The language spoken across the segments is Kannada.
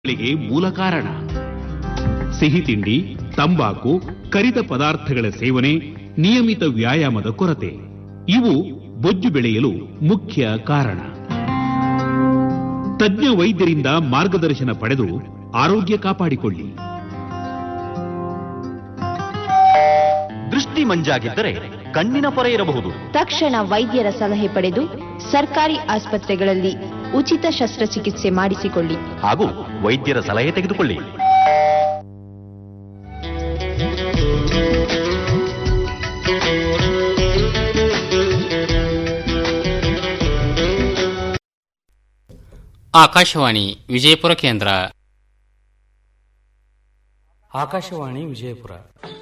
ಗಳಿಗೆ ಮೂಲ ಕಾರಣ ಸಿಹಿ ತಿಂಡಿ ತಂಬಾಕು ಕರಿದ ಪದಾರ್ಥಗಳ ಸೇವನೆ ನಿಯಮಿತ ವ್ಯಾಯಾಮದ ಕೊರತೆ ಇವು ಬೊಜ್ಜು ಬೆಳೆಯಲು ಮುಖ್ಯ ಕಾರಣ ತಜ್ಞ ವೈದ್ಯರಿಂದ ಮಾರ್ಗದರ್ಶನ ಪಡೆದು ಆರೋಗ್ಯ ಕಾಪಾಡಿಕೊಳ್ಳಿ ದೃಷ್ಟಿ ಮಂಜಾಗಿದ್ದರೆ ಕಣ್ಣಿನ ಪೊರೆ ಇರಬಹುದು ತಕ್ಷಣ ವೈದ್ಯರ ಸಲಹೆ ಪಡೆದು ಸರ್ಕಾರಿ ಆಸ್ಪತ್ರೆಗಳಲ್ಲಿ ಉಚಿತ ಶಸ್ತ್ರಚಿಕಿತ್ಸೆ ಮಾಡಿಸಿಕೊಳ್ಳಿ ಹಾಗೂ ವೈದ್ಯರ ಸಲಹೆ ತೆಗೆದುಕೊಳ್ಳಿ ಆಕಾಶವಾಣಿ ವಿಜಯಪುರ ಕೇಂದ್ರ ಆಕಾಶವಾಣಿ ವಿಜಯಪುರ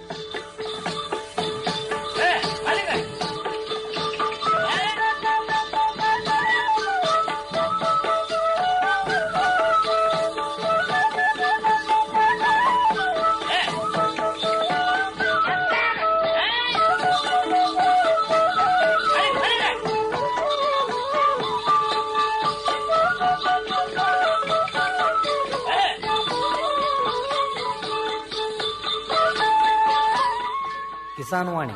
ಕಿಸಾನ್ ವಾಣಿ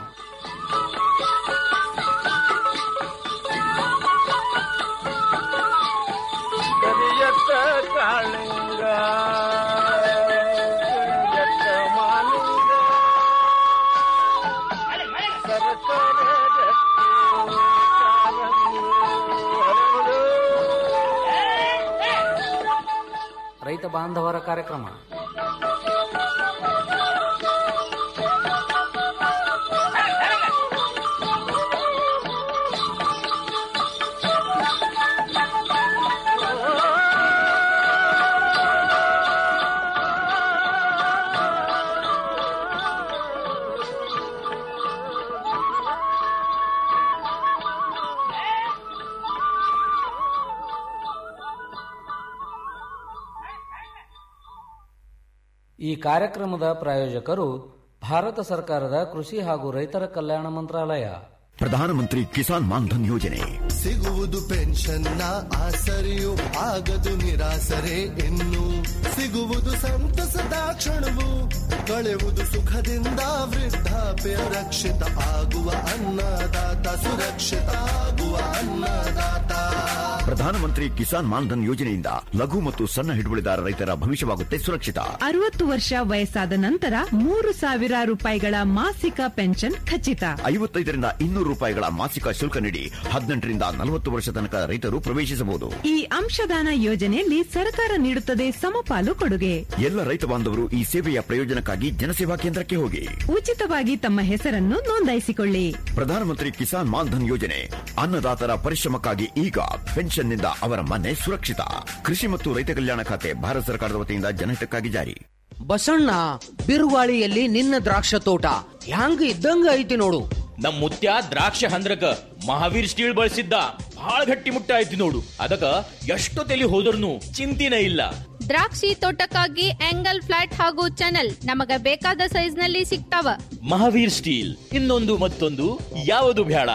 ಕರಿಯತ್ತ ಕಾಳಿಂಗ ಕರಿಯತ್ತ ಮಾಲಿಂಗ ಸರಸರ ಗಟ್ಟಿ ಕಾಲಂಗಿ ಹರಡು. ರೈತ ಬಾಂಧವರ ಕಾರ್ಯಕ್ರಮ ಈ ಕಾರ್ಯಕ್ರಮದ ಪ್ರಾಯೋಜಕರು ಭಾರತ ಸರ್ಕಾರದ ಕೃಷಿ ಹಾಗೂ ರೈತರ ಕಲ್ಯಾಣ ಮಂತ್ರಾಲಯ ಪ್ರಧಾನಮಂತ್ರಿ ಕಿಸಾನ್ ಮಾನ್ಧನ್ ಯೋಜನೆ ಸಿಗುವುದು ಪೆನ್ಷನ್ನ ಆಸರೆಯು ಆಗದು ನಿರಾಸರೆ ಇನ್ನು ಸಿಗುವುದು ಸಂತಸದ ಕ್ಷಣವು ಕಳೆಯುವುದು ಸುಖದಿಂದ ವೃದ್ಧಾಪ್ಯ ರಕ್ಷಿತ ಆಗುವ ಅನ್ನದಾತ ಸುರಕ್ಷಿತ ಆಗುವ ಅನ್ನದಾತ ಪ್ರಧಾನಮಂತ್ರಿ ಕಿಸಾನ್ ಮಾನ್ಧನ್ ಯೋಜನೆಯಿಂದ ಲಘು ಮತ್ತು ಸಣ್ಣ ಹಿಡುವಳಿದಾರ ರೈತರ ಭವಿಷ್ಯವಾಗುತ್ತೆ ಸುರಕ್ಷಿತ ಅರವತ್ತು ವರ್ಷ ವಯಸ್ಸಾದ ನಂತರ ಮೂರು ಸಾವಿರ ರೂಪಾಯಿಗಳ ಮಾಸಿಕ ಪೆನ್ಷನ್ ಖಚಿತ ಐವತ್ತೈದರಿಂದ ಇನ್ನೂರು ರೂಪಾಯಿಗಳ ಮಾಸಿಕ ಶುಲ್ಕ ನೀಡಿ ಹದಿನೆಂಟರಿಂದ ನಲವತ್ತು ವರ್ಷ ತನಕ ರೈತರು ಪ್ರವೇಶಿಸಬಹುದು ಈ ಅಂಶದಾನ ಯೋಜನೆಯಲ್ಲಿ ಸರ್ಕಾರ ನೀಡುತ್ತದೆ ಸಮಪಾಲು ಕೊಡುಗೆ ಎಲ್ಲ ರೈತ ಬಾಂಧವರು ಈ ಸೇವೆಯ ಪ್ರಯೋಜನಕ್ಕಾಗಿ ಜನಸೇವಾ ಕೇಂದ್ರಕ್ಕೆ ಹೋಗಿ ಉಚಿತವಾಗಿ ತಮ್ಮ ಹೆಸರನ್ನು ನೋಂದಾಯಿಸಿಕೊಳ್ಳಿ ಪ್ರಧಾನಮಂತ್ರಿ ಕಿಸಾನ್ ಮಾನ್ಧನ್ ಯೋಜನೆ ಅನ್ನದಾತರ ಪರಿಶ್ರಮಕ್ಕಾಗಿ ಈಗ ಪೆನ್ಷನ್ನಿಂದ ಅವರ ಮನೆ ಸುರಕ್ಷಿತ ಕೃಷಿ ಮತ್ತು ರೈತ ಕಲ್ಯಾಣ ಖಾತೆ ಭಾರತ ಸರ್ಕಾರದ ವತಿಯಿಂದ ಜನಹಿತಕ್ಕಾಗಿ ಜಾರಿ ಬಸಣ್ಣ ಬಿರುಗಾಳಿಯಲ್ಲಿ ನಿನ್ನ ದ್ರಾಕ್ಷ ತೋಟ ಹ್ಯಾಂಗ ಇದ್ದಂಗ ಐತಿ ನೋಡು ನಮ್ ಮುತ್ಯ ದ್ರಾಕ್ಷ ಹಂದ್ರಕ ಮಹಾವೀರ್ ಸ್ಟೀಲ್ ಬಳಸಿದ್ದ ಬಹಳ ಗಟ್ಟಿ ಮುಟ್ಟ ಐತಿ ನೋಡು ಅದಕ್ಕ ಎಷ್ಟು ತಲಿ ಹೋದ್ರೂ ಚಿಂತಿನ ಇಲ್ಲ ದ್ರಾಕ್ಷಿ ತೋಟಕ್ಕಾಗಿ ಆಂಗಲ್ ಫ್ಲಾಟ್ ಹಾಗೂ ಚಾನಲ್ ನಮಗ ಬೇಕಾದ ಸೈಜ್ ನಲ್ಲಿ ಸಿಗ್ತಾವ ಮಹಾವೀರ್ ಸ್ಟೀಲ್ ಇನ್ನೊಂದು ಮತ್ತೊಂದು ಯಾವುದು ಬೇಡ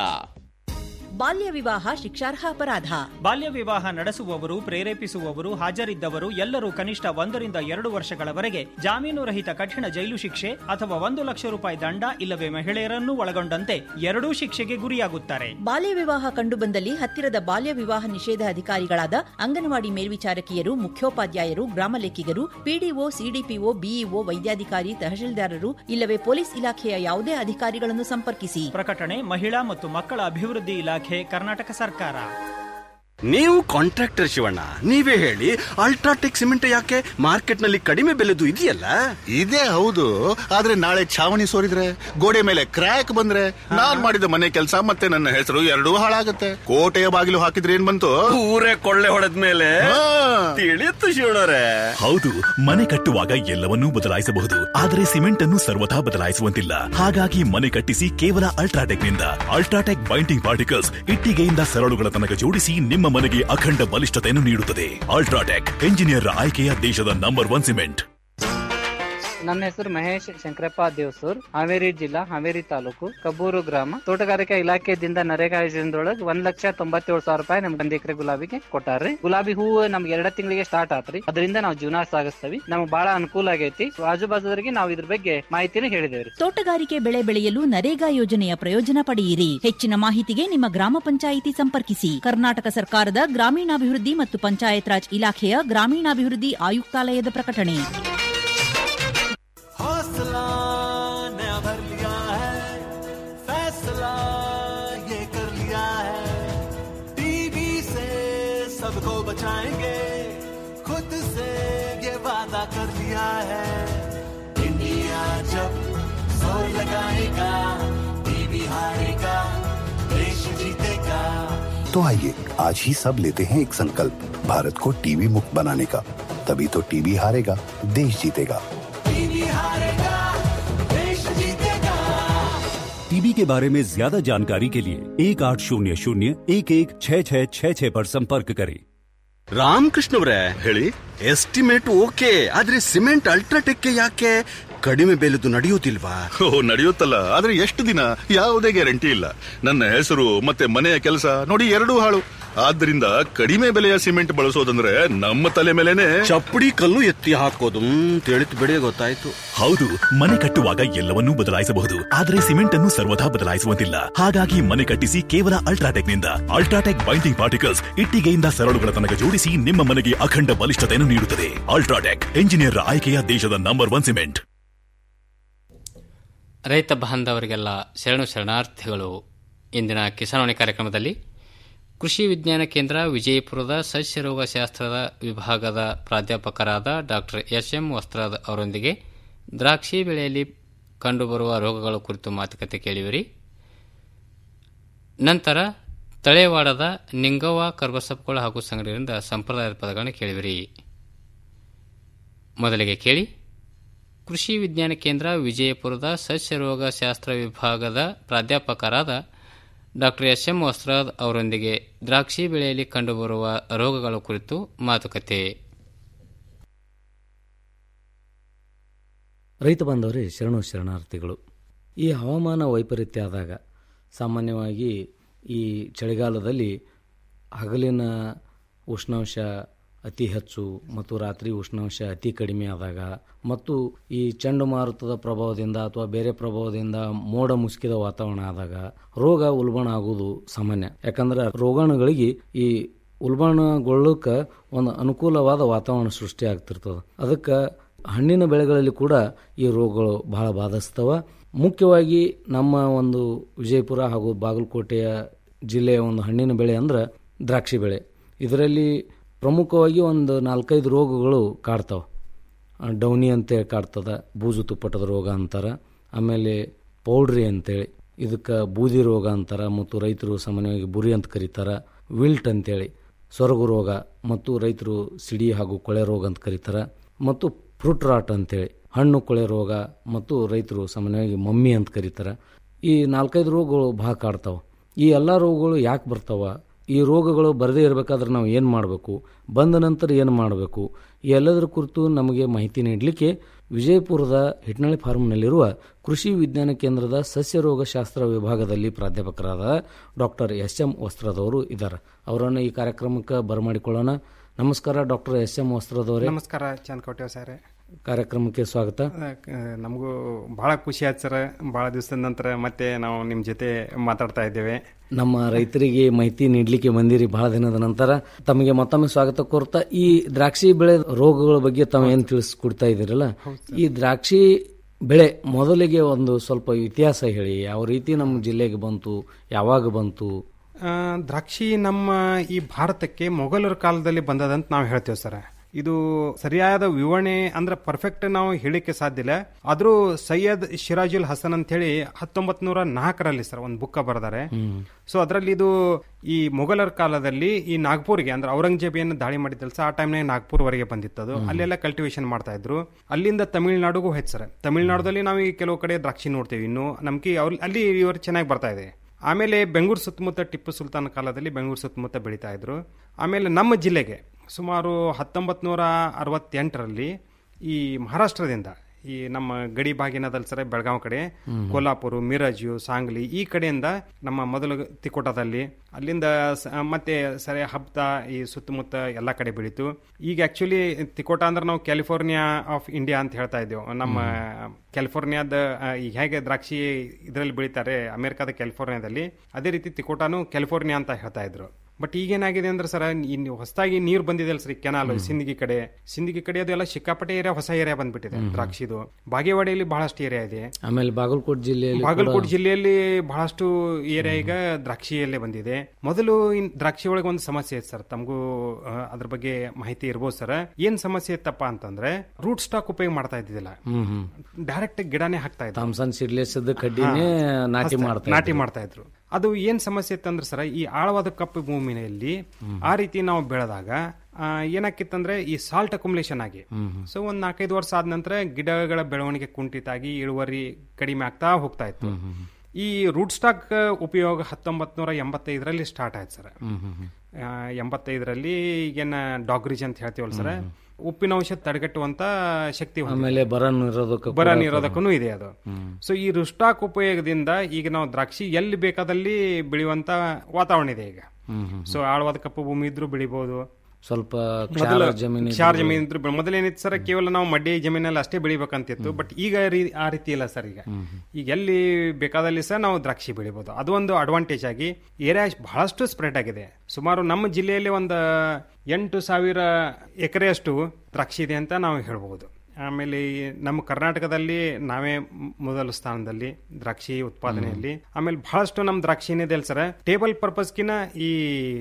ಬಾಲ್ಯ ವಿವಾಹ ಶಿಕ್ಷಾರ್ಹ ಅಪರಾಧ ಬಾಲ್ಯ ವಿವಾಹ ನಡೆಸುವವರು ಪ್ರೇರೇಪಿಸುವವರು ಹಾಜರಿದ್ದವರು ಎಲ್ಲರೂ ಕನಿಷ್ಠ ಒಂದರಿಂದ ಎರಡು ವರ್ಷಗಳವರೆಗೆ ಜಾಮೀನು ರಹಿತ ಕಠಿಣ ಜೈಲು ಶಿಕ್ಷೆ ಅಥವಾ ಒಂದು ಲಕ್ಷ ರೂಪಾಯಿ ದಂಡ ಇಲ್ಲವೇ ಮಹಿಳೆಯರನ್ನು ಒಳಗೊಂಡಂತೆ ಎರಡೂ ಶಿಕ್ಷೆಗೆ ಗುರಿಯಾಗುತ್ತಾರೆ ಬಾಲ್ಯ ವಿವಾಹ ಕಂಡುಬಂದಲ್ಲಿ ಹತ್ತಿರದ ಬಾಲ್ಯ ವಿವಾಹ ನಿಷೇಧ ಅಧಿಕಾರಿಗಳಾದ ಅಂಗನವಾಡಿ ಮೇಲ್ವಿಚಾರಕಿಯರು ಮುಖ್ಯೋಪಾಧ್ಯಾಯರು ಗ್ರಾಮ ಲೆಕ್ಕಿಗರು ಪಿಡಿಒ ಸಿಡಿಪಿಒ ಬಿಇಒ ವೈದ್ಯಾಧಿಕಾರಿ ತಹಶೀಲ್ದಾರರು ಇಲ್ಲವೇ ಪೊಲೀಸ್ ಇಲಾಖೆಯ ಯಾವುದೇ ಅಧಿಕಾರಿಗಳನ್ನು ಸಂಪರ್ಕಿಸಿ ಪ್ರಕಟಣೆ ಮಹಿಳಾ ಮತ್ತು ಮಕ್ಕಳ ಅಭಿವೃದ್ಧಿ ಇಲಾಖೆ ಕರ್ನಾಟಕ ಸರ್ಕಾರ ನೀವು ಕಾಂಟ್ರಾಕ್ಟರ್ ಶಿವಣ್ಣ ನೀವೇ ಹೇಳಿ ಅಲ್ಟ್ರಾಟೆಕ್ ಸಿಮೆಂಟ್ ಯಾಕೆ ಮಾರ್ಕೆಟ್ ನಲ್ಲಿ ಕಡಿಮೆ ಬೆಲೆದು ಇದೆಯಲ್ಲ ಇದೇ ಹೌದು ಆದ್ರೆ ನಾಳೆ ಛಾವಣಿ ಸೋರಿದ್ರೆ ಗೋಡೆ ಮೇಲೆ ಕ್ರ್ಯಾಕ್ ಬಂದ್ರೆ ನಾನ್ ಮಾಡಿದ ಮನೆ ಕೆಲಸ ಮತ್ತೆ ನನ್ನ ಹೆಸರು ಎರಡೂ ಹಾಳಾಗತ್ತೆ ಕೋಟೆಯ ಬಾಗಿಲು ಹಾಕಿದ್ರೆ ಏನ್ ಬಂತು ಊರೇ ಕೊಳ್ಳೆ ಹೊಡೆದ ಮೇಲೆ ತಿಳಿಯುತ್ತು ಶಿವಣ್ಣರೇ ಹೌದು ಮನೆ ಕಟ್ಟುವಾಗ ಎಲ್ಲವನ್ನೂ ಬದಲಾಯಿಸಬಹುದು ಆದರೆ ಸಿಮೆಂಟ್ ಅನ್ನು ಸರ್ವಥಾ ಬದಲಾಯಿಸುವಂತಿಲ್ಲ ಹಾಗಾಗಿ ಮನೆ ಕಟ್ಟಿಸಿ ಕೇವಲ ಅಲ್ಟ್ರಾಟೆಕ್ ನಿಂದ ಅಲ್ಟ್ರಾಟೆಕ್ ಬೈಂಡಿಂಗ್ ಪಾರ್ಟಿಕಲ್ಸ್ ಇಟ್ಟಿಗೆಯಿಂದ ಸರಳುಗಳ ತನಕ ಜೋಡಿಸಿ ನಿಮ್ಮ ಮನೆಗೆ ಅಖಂಡ ಬಲಿಷ್ಠತೆಯನ್ನು ನೀಡುತ್ತದೆ ಅಲ್ಟ್ರಾಟೆಕ್ ಎಂಜಿನಿಯರ್ ಆಯ್ಕೆಯ ದೇಶದ ನಂಬರ್ ಒನ್ ಸಿಮೆಂಟ್ ನನ್ನ ಹೆಸರು ಮಹೇಶ್ ಶಂಕರಪ್ಪ ದೇವಸೂರ್ ಹಾವೇರಿ ಜಿಲ್ಲಾ ಹಾವೇರಿ ತಾಲೂಕು ಕಬ್ಬೂರು ಗ್ರಾಮ ತೋಟಗಾರಿಕಾ ಇಲಾಖೆದಿಂದ ನರೇಗಾ ಯೋಜನೆದೊಳಗೆ ಒಂದ್ ಲಕ್ಷ ತೊಂಬತ್ತೇಳು ಸಾವಿರ ರೂಪಾಯಿ ನಮ್ಗೆ ಒಂದ್ ಎಕರೆ ಗುಲಾಬಿಗೆ ಕೊಟ್ಟಾರ್ರಿ ಗುಲಾಬಿ ಹೂವು ನಮ್ಗೆ ಎರಡ ತಿಂಗಳಿಗೆ ಸ್ಟಾರ್ಟ್ ಆತ್ರಿ ಅದರಿಂದ ನಾವು ಜೀವನ ಸಾಗಿಸ್ತೀವಿ ನಮ್ಗೆ ಬಹಳ ಅನುಕೂಲ ಆಗೈತಿ ಆಜು ಬಾಜುದವರಿಗೆ ನಾವು ಇದ್ರ ಬಗ್ಗೆ ಮಾಹಿತಿನ ಹೇಳಿದೇವ್ರಿ ತೋಟಗಾರಿಕೆ ಬೆಳೆ ಬೆಳೆಯಲು ನರೇಗಾ ಯೋಜನೆಯ ಪ್ರಯೋಜನ ಪಡೆಯಿರಿ ಹೆಚ್ಚಿನ ಮಾಹಿತಿಗೆ ನಿಮ್ಮ ಗ್ರಾಮ ಪಂಚಾಯಿತಿ ಸಂಪರ್ಕಿಸಿ ಕರ್ನಾಟಕ ಸರ್ಕಾರದ ಗ್ರಾಮೀಣಾಭಿವೃದ್ಧಿ ಮತ್ತು ಪಂಚಾಯತ್ ರಾಜ್ ಇಲಾಖೆಯ ಗ್ರಾಮೀಣಾಭಿವೃದ್ಧಿ ಆಯುಕ್ತಾಲಯದ ಪ್ರಕಟಣೆ हौसला नया भर लिया है फैसला ये कर लिया है टीवी से सबको बचाएंगे खुद से ये वादा कर लिया है इंडिया जब जोर लगाएगा टीवी हारेगा देश जीतेगा तो आइए आज ही सब लेते हैं एक संकल्प भारत को टीवी मुक्त बनाने का तभी तो टीवी हारेगा देश जीतेगा टीवी हारेगा देश जीतेगा टीबी के बारे में ज्यादा जानकारी के लिए एक आठ शून्य शून्य एक एक छः छः छः छः पर संपर्क करें ರಾಮಕೃಷ್ಣ ಅವರೇ ಹೇಳಿ ಎಸ್ಟಿಮೇಟ್ ಓಕೆ ಆದ್ರೆ ಸಿಮೆಂಟ್ ಅಲ್ಟ್ರಾಟೆಕ್ ಯಾಕೆ ಕಡಿಮೆ ಬೆಲೆದು ನಡೆಯುವುದಿಲ್ವಾ ಓ ನಡೆಯುತ್ತಲ್ಲ ಆದ್ರೆ ಎಷ್ಟು ದಿನ ಯಾವುದೇ ಗ್ಯಾರಂಟಿ ಇಲ್ಲ ನನ್ನ ಹೆಸರು ಮತ್ತೆ ಮನೆಯ ಕೆಲಸ ನೋಡಿ ಎರಡೂ ಹಾಳು ಆದ್ರಿಂದ ಕಡಿಮೆ ಬೆಲೆಯ ಸಿಮೆಂಟ್ ಬಳಸೋದಂದ್ರೆ ನಮ್ಮ ತಲೆ ಮೇಲೆನೆ ಚಪ್ಪಡಿ ಕಲ್ಲು ಎತ್ತಿ ಹಾಕೋದು ತಿಳಿತು ಬಿಡಿ ಗೊತ್ತಾಯ್ತು ಹೌದು ಮನೆ ಕಟ್ಟುವಾಗ ಎಲ್ಲವನ್ನೂ ಬದಲಾಯಿಸಬಹುದು ಆದರೆ ಸಿಮೆಂಟ್ ಅನ್ನು ಸರ್ವದಾ ಬದಲಾಯಿಸುವಂತಿಲ್ಲ ಹಾಗಾಗಿ ಮನೆ ಕಟ್ಟಿಸಿ ಕೇವಲ ಅಲ್ಟ್ರಾಟೆಕ್ ನಿಂದ ಅಲ್ಟ್ರಾಟೆಕ್ ಬೈಂಡಿಂಗ್ ಪಾರ್ಟಿಕಲ್ಸ್ ಇಟ್ಟಿಗೆಯಿಂದ ಸರಳುಗಳ ತನಕ ಜೋಡಿಸಿ ನಿಮ್ಮ ಮನೆಗೆ ಅಖಂಡ ಬಲಿಷ್ಠತೆಯನ್ನು ನೀಡುತ್ತದೆ ಅಲ್ಟ್ರಾಟೆಕ್ ಎಂಜಿನಿಯರ್ ಆಯ್ಕೆಯ ದೇಶದ ನಂಬರ್ ಒನ್ ಸಿಮೆಂಟ್ ರೈತ ಬಾಂಧವರಿಗೆಲ್ಲ ಶರಣು ಶರಣಾರ್ಥಿಗಳು ಇಂದಿನ ಕಿಸಾನ್ವಾಣಿ ಕಾರ್ಯಕ್ರಮದಲ್ಲಿ ಕೃಷಿ ವಿಜ್ಞಾನ ಕೇಂದ್ರ ವಿಜಯಪುರದ ಸಸ್ಯ ರೋಗಶಾಸ್ತ್ರದ ವಿಭಾಗದ ಪ್ರಾಧ್ಯಾಪಕರಾದ ಡಾಕ್ಟರ್ ಎಸ್ ಎಂ ವಸ್ತ್ರಾದ್ ಅವರೊಂದಿಗೆ ದ್ರಾಕ್ಷಿ ಬೆಳೆಯಲ್ಲಿ ಕಂಡುಬರುವ ರೋಗಗಳ ಕುರಿತು ಮಾತುಕತೆ ಕೇಳಿವಿರಿ ನಂತರ ತಳೆವಾಡದ ನಿಂಗವ್ವ ಕರ್ಬಸಪ್ಪಗಳು ಹಾಗೂ ಸಂಗಡಿಯಿಂದ ಸಂಪ್ರದಾಯದ ಪದಗಳನ್ನು ಕೇಳಿವಿರಿ ಮೊದಲಿಗೆ ಕೇಳಿ ಕೃಷಿ ವಿಜ್ಞಾನ ಕೇಂದ್ರ ವಿಜಯಪುರದ ಸಸ್ಯ ರೋಗಶಾಸ್ತ್ರ ವಿಭಾಗದ ಪ್ರಾಧ್ಯಾಪಕರಾದ ಡಾಕ್ಟರ್ ಎಸ್ ಎಂ ವಸ್ತ್ರಾದ್ ಅವರೊಂದಿಗೆ ದ್ರಾಕ್ಷಿ ಬೆಳೆಯಲ್ಲಿ ಕಂಡುಬರುವ ರೋಗಗಳ ಕುರಿತು ಮಾತುಕತೆ ರೈತ ಬಾಂಧವರೇ ಶರಣು ಶರಣಾರ್ಥಿಗಳು ಈ ಹವಾಮಾನ ವೈಪರೀತ್ಯ ಆದಾಗ ಸಾಮಾನ್ಯವಾಗಿ ಈ ಚಳಿಗಾಲದಲ್ಲಿ ಹಗಲಿನ ಉಷ್ಣಾಂಶ ಅತಿ ಹೆಚ್ಚು ಮತ್ತು ರಾತ್ರಿ ಉಷ್ಣಾಂಶ ಅತಿ ಕಡಿಮೆ ಆದಾಗ ಮತ್ತು ಈ ಚಂಡಮಾರುತದ ಪ್ರಭಾವದಿಂದ ಅಥವಾ ಬೇರೆ ಪ್ರಭಾವದಿಂದ ಮೋಡ ಮುಸುಕಿದ ವಾತಾವರಣ ಆದಾಗ ರೋಗ ಉಲ್ಬಣ ಆಗುವುದು ಸಾಮಾನ್ಯ ಯಾಕಂದ್ರೆ ರೋಗಾಣುಗಳಿಗೆ ಈ ಉಲ್ಬಣಗೊಳ್ಳಕ್ಕೆ ಒಂದು ಅನುಕೂಲವಾದ ವಾತಾವರಣ ಸೃಷ್ಟಿ ಆಗ್ತಿರ್ತದೆ ಅದಕ್ಕೆ ಹಣ್ಣಿನ ಬೆಳೆಗಳಲ್ಲಿ ಕೂಡ ಈ ರೋಗಗಳು ಬಹಳ ಬಾಧಿಸ್ತವ ಮುಖ್ಯವಾಗಿ ನಮ್ಮ ಒಂದು ವಿಜಯಪುರ ಹಾಗೂ ಬಾಗಲಕೋಟೆಯ ಜಿಲ್ಲೆಯ ಒಂದು ಹಣ್ಣಿನ ಬೆಳೆ ಅಂದ್ರೆ ದ್ರಾಕ್ಷಿ ಬೆಳೆ ಇದರಲ್ಲಿ ಪ್ರಮುಖವಾಗಿ ಒಂದು ನಾಲ್ಕೈದು ರೋಗಗಳು ಕಾಡ್ತಾವೆ ಡೌನಿ ಅಂತೇಳಿ ಕಾಡ್ತದೆ ಬೂಜು ತುಪ್ಪಟದ ರೋಗ ಅಂತಾರೆ ಆಮೇಲೆ ಪೌಡ್ರಿ ಅಂತೇಳಿ ಇದಕ್ಕೆ ಬೂದಿ ರೋಗ ಅಂತಾರೆ ಮತ್ತು ರೈತರು ಸಾಮಾನ್ಯವಾಗಿ ಬುರಿ ಅಂತ ಕರೀತಾರೆ ವಿಲ್ಟ್ ಅಂತೇಳಿ ಸೊರಗು ರೋಗ ಮತ್ತು ರೈತರು ಸಿಡಿ ಹಾಗೂ ಕೊಳೆ ರೋಗ ಅಂತ ಕರೀತಾರೆ ಮತ್ತು ಫ್ರೂಟ್ ರಾಟ್ ಅಂತೇಳಿ ಹಣ್ಣು ಕೊಳೆ ರೋಗ ಮತ್ತು ರೈತರು ಸಾಮಾನ್ಯವಾಗಿ ಮಮ್ಮಿ ಅಂತ ಕರೀತಾರೆ ಈ ನಾಲ್ಕೈದು ರೋಗಗಳು ಭಾಳ ಕಾಡ್ತಾವೆ ಈ ಎಲ್ಲ ರೋಗಗಳು ಯಾಕೆ ಬರ್ತಾವ ಈ ರೋಗಗಳು ಬರದೇ ಇರಬೇಕಾದ್ರೆ ನಾವು ಏನು ಮಾಡಬೇಕು ಬಂದ ನಂತರ ಏನು ಮಾಡಬೇಕು ಈ ಎಲ್ಲದರ ಕುರಿತು ನಮಗೆ ಮಾಹಿತಿ ನೀಡಲಿಕ್ಕೆ ವಿಜಯಪುರದ ಹಿಟ್ನಳ್ಳಿ ಫಾರ್ಮ್ನಲ್ಲಿರುವ ಕೃಷಿ ವಿಜ್ಞಾನ ಕೇಂದ್ರದ ಸಸ್ಯ ರೋಗಶಾಸ್ತ್ರ ವಿಭಾಗದಲ್ಲಿ ಪ್ರಾಧ್ಯಾಪಕರಾದ ಡಾಕ್ಟರ್ ಎಸ್ ಎಂ ವಸ್ತ್ರದವರು ಇದ್ದಾರೆ ಅವರನ್ನು ಈ ಕಾರ್ಯಕ್ರಮಕ್ಕೆ ಬರಮಾಡಿಕೊಳ್ಳೋಣ ನಮಸ್ಕಾರ ಡಾಕ್ಟರ್ ಎಸ್ ಎಂ ವಸ್ತ್ರದವರೇ ನಮಸ್ಕಾರ ಚಂದ್ಕೋಟೆ ಸರ್ ಕಾರ್ಯಕ್ರಮಕ್ಕೆ ಸ್ವಾಗತ ನಮಗೂ ಬಹಳ ಖುಷಿ ಆಯ್ತು ಸರ್ ಬಹಳ ದಿವಸದ ನಂತರ ಮತ್ತೆ ನಾವು ನಿಮ್ಮ ಜೊತೆ ಮಾತಾಡ್ತಾ ಇದ್ದೇವೆ ನಮ್ಮ ರೈತರಿಗೆ ಮಾಹಿತಿ ನೀಡಲಿಕ್ಕೆ ಬಂದಿರಿ ಬಹಳ ದಿನದ ನಂತರ ತಮಗೆ ಮತ್ತೊಮ್ಮೆ ಸ್ವಾಗತ ಕೋರ್ತಾ ಈ ದ್ರಾಕ್ಷಿ ಬೆಳೆ ರೋಗಗಳ ಬಗ್ಗೆ ತಾವು ಏನು ತಿಳಿಸ್ಕೊಡ್ತಾ ಇದ್ದೀರಲ್ಲ ಈ ದ್ರಾಕ್ಷಿ ಬೆಳೆ ಮೊದಲಿಗೆ ಒಂದು ಸ್ವಲ್ಪ ಇತಿಹಾಸ ಹೇಳಿ ಯಾವ ರೀತಿ ನಮ್ಮ ಜಿಲ್ಲೆಗೆ ಬಂತು ಯಾವಾಗ ಬಂತು ಆ, ದ್ರಾಕ್ಷಿ ನಮ್ಮ ಈ ಭಾರತಕ್ಕೆ ಮೊಘಲರ ಕಾಲದಲ್ಲಿ ಬಂದದಂತ ನಾವು ಹೇಳ್ತೇವೆ ಸರ್ ಇದು ಸರಿಯಾದ ವಿವರಣೆ ಅಂದ್ರೆ ಪರ್ಫೆಕ್ಟ್ ನಾವು ಹೇಳಿಕ್ಕೆ ಸಾಧ್ಯ ಇಲ್ಲ ಆದ್ರೂ ಸೈಯದ್ ಶಿರಾಜುಲ್ ಹಸನ್ ಅಂತ ಹೇಳಿ ಹತ್ತೊಂಬತ್ ನೂರ ನಾಲ್ಕರಲ್ಲಿ ಸರ್ ಒಂದು ಬುಕ್ಕ ಬರೆದಾರೆ ಸೊ ಅದರಲ್ಲಿ ಇದು ಈ ಮೊಘಲರ ಕಾಲದಲ್ಲಿ ಈ ನಾಗ್ಪುರ್ಗೆ ಅಂದ್ರೆ ಔರಂಗಜೇಬ್ ಏನು ದಾಳಿ ಮಾಡಿದ್ದಲ್ಲ ಸರ್ ಆ ಟೈಮ್ನಾಗ ನಾಗ್ಪುರ್ ವರೆಗೆ ಬಂದಿತ್ತದು ಅಲ್ಲೆಲ್ಲ ಕಲ್ಟಿವೇಶನ್ ಮಾಡ್ತಾ ಇದ್ರು ಅಲ್ಲಿಂದ ತಮಿಳ್ನಾಡುಗೂ ಹೋಯ್ತು ಸರ್ ತಮಿಳ್ನಾಡಲ್ಲಿ ನಾವು ಈ ಕೆಲವು ಕಡೆ ದ್ರಾಕ್ಷಿ ನೋಡ್ತೇವೆ ಇನ್ನು ನಮ್ಗೆ ಅವ್ರ ಅಲ್ಲಿ ಇವರು ಚೆನ್ನಾಗಿ ಬರ್ತಾ ಇದೆ ಆಮೇಲೆ ಬೆಂಗಳೂರು ಸುತ್ತಮುತ್ತ ಟಿಪ್ಪು ಸುಲ್ತಾನ್ ಕಾಲದಲ್ಲಿ ಬೆಂಗಳೂರು ಸುತ್ತಮುತ್ತ ಬೆಳೀತಾ ಇದ್ರು ಆಮೇಲೆ ನಮ್ಮ ಜಿಲ್ಲೆಗೆ ಸುಮಾರು ಹತ್ತೊಂಬತ್ತು ನೂರ ಅರವತ್ತೆಂಟರಲ್ಲಿ ಈ ಮಹಾರಾಷ್ಟ್ರದಿಂದ ಈ ನಮ್ಮ ಗಡಿ ಭಾಗಿನದಲ್ಲಿ ಸರ ಬೆಳಗಾವಿ ಕಡೆ ಹ್ಮ್. ಕೋಲ್ಹಾಪುರ ಮಿರಜು ಸಾಂಗ್ಲಿ ಈ ಕಡೆಯಿಂದ ನಮ್ಮ ಮೊದಲು ತಿಕೋಟದಲ್ಲಿ ಅಲ್ಲಿಂದ ಸ- ಮತ್ತೆ ಸರಿ ಹಬ್ತ ಈ ಸುತ್ತಮುತ್ತ ಎಲ್ಲ ಕಡೆ ಬೆಳೀತು ಈಗ ಆಕ್ಚುಲಿ ತಿಕೋಟ ಅಂದ್ರೆ ನಾವು ಕ್ಯಾಲಿಫೋರ್ನಿಯಾ ಆಫ್ ಇಂಡಿಯಾ ಅಂತ ಹೇಳ್ತಾ ಇದ್ದೇವೆ ನಮ್ಮ ಕ್ಯಾಲಿಫೋರ್ನಿಯಾದ ಆ, ಈಗ ಹೇಗೆ ದ್ರಾಕ್ಷಿ ಇದರಲ್ಲಿ ಬೆಳೀತಾರೆ ಅಮೆರಿಕದ ಕ್ಯಾಲಿಫೋರ್ನಿಯಾದಲ್ಲಿ ಅದೇ ರೀತಿ ತಿಕೋಟಾನು ಕ್ಯಾಲಿಫೋರ್ನಿಯಾ ಅಂತ ಹೇಳ್ತಾ ಇದ್ರು ಬಟ್ ಈಗೇನಾಗಿದೆ ಅಂದ್ರೆ ಸರ್ ಇನ್ನು ಹೊಸದಾಗಿ ನೀರು ಬಂದಿದೆ ಅಲ್ಲ ಸರ್ ಕೆನಾಲ್ ಸಿಂದಗಿ ಕಡೆ ಸಿಂದಗಿ ಕಡೆ ಅದು ಎಲ್ಲ ಸಿಕ್ಕಾಪಟ್ಟೆ ಏರಿಯಾ ಹೊಸ ಏರಿಯಾ ಬಂದ್ಬಿಟ್ಟಿದೆ ದ್ರಾಕ್ಷಿದು ಬಾಗೇವಾಡಿಯಲ್ಲಿ ಬಹಳಷ್ಟು ಏರಿಯಾ ಇದೆ ಆಮೇಲೆ ಬಾಗಲಕೋಟೆ ಜಿಲ್ಲೆಯಲ್ಲಿ ಕೂಡ- ಬಾಗಲಕೋಟೆ ಜಿಲ್ಲೆಯಲ್ಲಿ ಬಹಳಷ್ಟು ಏರಿಯಾ ಈಗ ದ್ರಾಕ್ಷಿಯಲ್ಲೇ ಬಂದಿದೆ ಮೊದಲು ಇನ್ ದ್ರಾಕ್ಷಿ ಒಳಗೆ ಒಂದು ಸಮಸ್ಯೆ ಇತ್ತು ಸರ್ ತಮಗೂ ಆ, ಅದ್ರ ಬಗ್ಗೆ ಮಾಹಿತಿ ಇರ್ಬೋದು ಸರ್ ಏನ್ ಸಮಸ್ಯೆ ಇತ್ತಪ್ಪ ಅಂತಂದ್ರೆ ರೂಟ್ ಸ್ಟಾಕ್ ಉಪಯೋಗ ಮಾಡ್ತಾ ಇದ್ದಿದ್ದಿಲ್ಲ ಹ್ಮ್ ಹ್ಮ್ ಡೈರೆಕ್ಟ್ ಗಿಡನೇ ಹಾಕ್ತಾ ಇದ್ರು ಥಾಮ್ಸನ್ ಸೀಡ್ಲೆಸ್ದ ಕಡ್ಡಿನೇ ಹಾ. ನಾಟಿ ಹಸ್ತ- ಮಾಡ್ತಾ ನಾಟಿ ಇದ್ರು. ಮಾಡ್ತಾ ಇದ್ರು ಅದು ಏನ್ ಸಮಸ್ಯೆ ಇತ್ತಂದ್ರೆ ಸರ ಈ ಆಳವಾದ ಕಪ್ಪು ಭೂಮಿನಲ್ಲಿ ಆ ರೀತಿ ನಾವು ಬೆಳೆದಾಗ ಆ, ಏನಾಕಿತ್ತಂದ್ರೆ ಈ ಸಾಲ್ಟ್ ಅಕುಮುಲೇಷನ್ ಆಗಿ ಸೊ ಒಂದ್ ನಾಲ್ಕೈದು ವರ್ಷ ಆದ ನಂತರ ಗಿಡಗಳ ಬೆಳವಣಿಗೆ ಕುಂಠಿತಾಗಿ ಇಳುವರಿ ಕಡಿಮೆ ಆಗ್ತಾ ಹೋಗ್ತಾ ಇತ್ತು ಈ ರೂಟ್ ಸ್ಟಾಕ್ ಉಪಯೋಗ ಹತ್ತೊಂಬತ್ ನೂರ ಎಂಬತ್ತೈದರಲ್ಲಿ ಸ್ಟಾರ್ಟ್ ಆಯ್ತು ಸರ್ ಹ್ಮ್ ಹ್ಮ್ ಹ್ಮ್. ಆ, ಎಂಬತ್ತೈದರಲ್ಲಿ ಈಗೇನ ಡಾಗ್ರಿಜ್ ಅಂತ ಹೇಳ್ತೀವಲ್ಲ ಸರ್ ಉಪ್ಪಿನ ಅಂಶ ತಡೆಗಟ್ಟುವಂತ ಶಕ್ತಿ ಹೊಂದಿದೆ. ಆಮೇಲೆ ಬರ ನಿರೋಧಕ ಬರ ಕೂಡ ನಿರೋಧಕನೂ ಇದೆ ಅದು ಹ್ಮ್. ಸೊ ಈ ರುಸ್ಟಾಕ್ ಉಪಯೋಗದಿಂದ ಈಗ ನಾವು ದ್ರಾಕ್ಷಿ ಎಲ್ಲಿ ಬೇಕಾದಲ್ಲಿ ಬೆಳೆಯುವಂತ ವಾತಾವರಣ ಇದೆ ಈಗ ಹ್ಮ್ ಹ್ಮ್ ಸೊ ಆಳವಾದ ಕಪ್ಪು ಭೂಮಿ ಇದ್ರೂ ಬೆಳಿಬಹುದು ಸ್ವಲ್ಪ ಮೊದಲ ಕ್ಷಾರ ಜಮೀನು ಕ್ಷಾರ ಜಮೀನು ಇದ್ರು ಬೆಳೆ- ಮೊದಲೇನಿತ್ತು ಸರ್ ಕೇವಲ ನಾವು ಮಡ್ಡಿ ಜಮೀನಲ್ಲಿ ಅಷ್ಟೇ ಬೆಳಿಬೇಕಂತಿತ್ತು ಬಟ್ ಈಗ ರೀ- ಆ ರೀತಿ ಇಲ್ಲ ಸರ್ ಈಗ ಈಗ ಎಲ್ಲಿ ಬೇಕಾದಲ್ಲಿ ಸಹ ನಾವು ದ್ರಾಕ್ಷಿ ಬೆಳಿಬಹುದು ಅದು ಒಂದು ಅಡ್ವಾಂಟೇಜ್ ಆಗಿ ಏರಿಯಾ ಬಹಳಷ್ಟು ಸ್ಪ್ರೆಡ್ ಆಗಿದೆ ಸುಮಾರು ನಮ್ಮ ಜಿಲ್ಲೆಯಲ್ಲಿ ಒಂದು ಎಂಟು ಸಾವಿರ ಎಕರೆಯಷ್ಟು ದ್ರಾಕ್ಷಿ ಇದೆ ಅಂತ ನಾವು ಹೇಳ್ಬಹುದು ಆಮೇಲೆ ಈ ನಮ್ಮ ಕರ್ನಾಟಕದಲ್ಲಿ ನಾವೇ ಮ್- ಮೊದಲ ಸ್ಥಾನದಲ್ಲಿ ದ್ರಾಕ್ಷಿ ಉತ್ಪಾದನೆಯಲ್ಲಿ ಆಮೇಲೆ ಬಹಳಷ್ಟು ನಮ್ಮ ದ್ರಾಕ್ಷಿ ಏನಿದೆ ಅಲ್ಲ ಸರ್ ಟೇಬಲ್ ಪರ್ಪಸ್ಗಿನ ಈ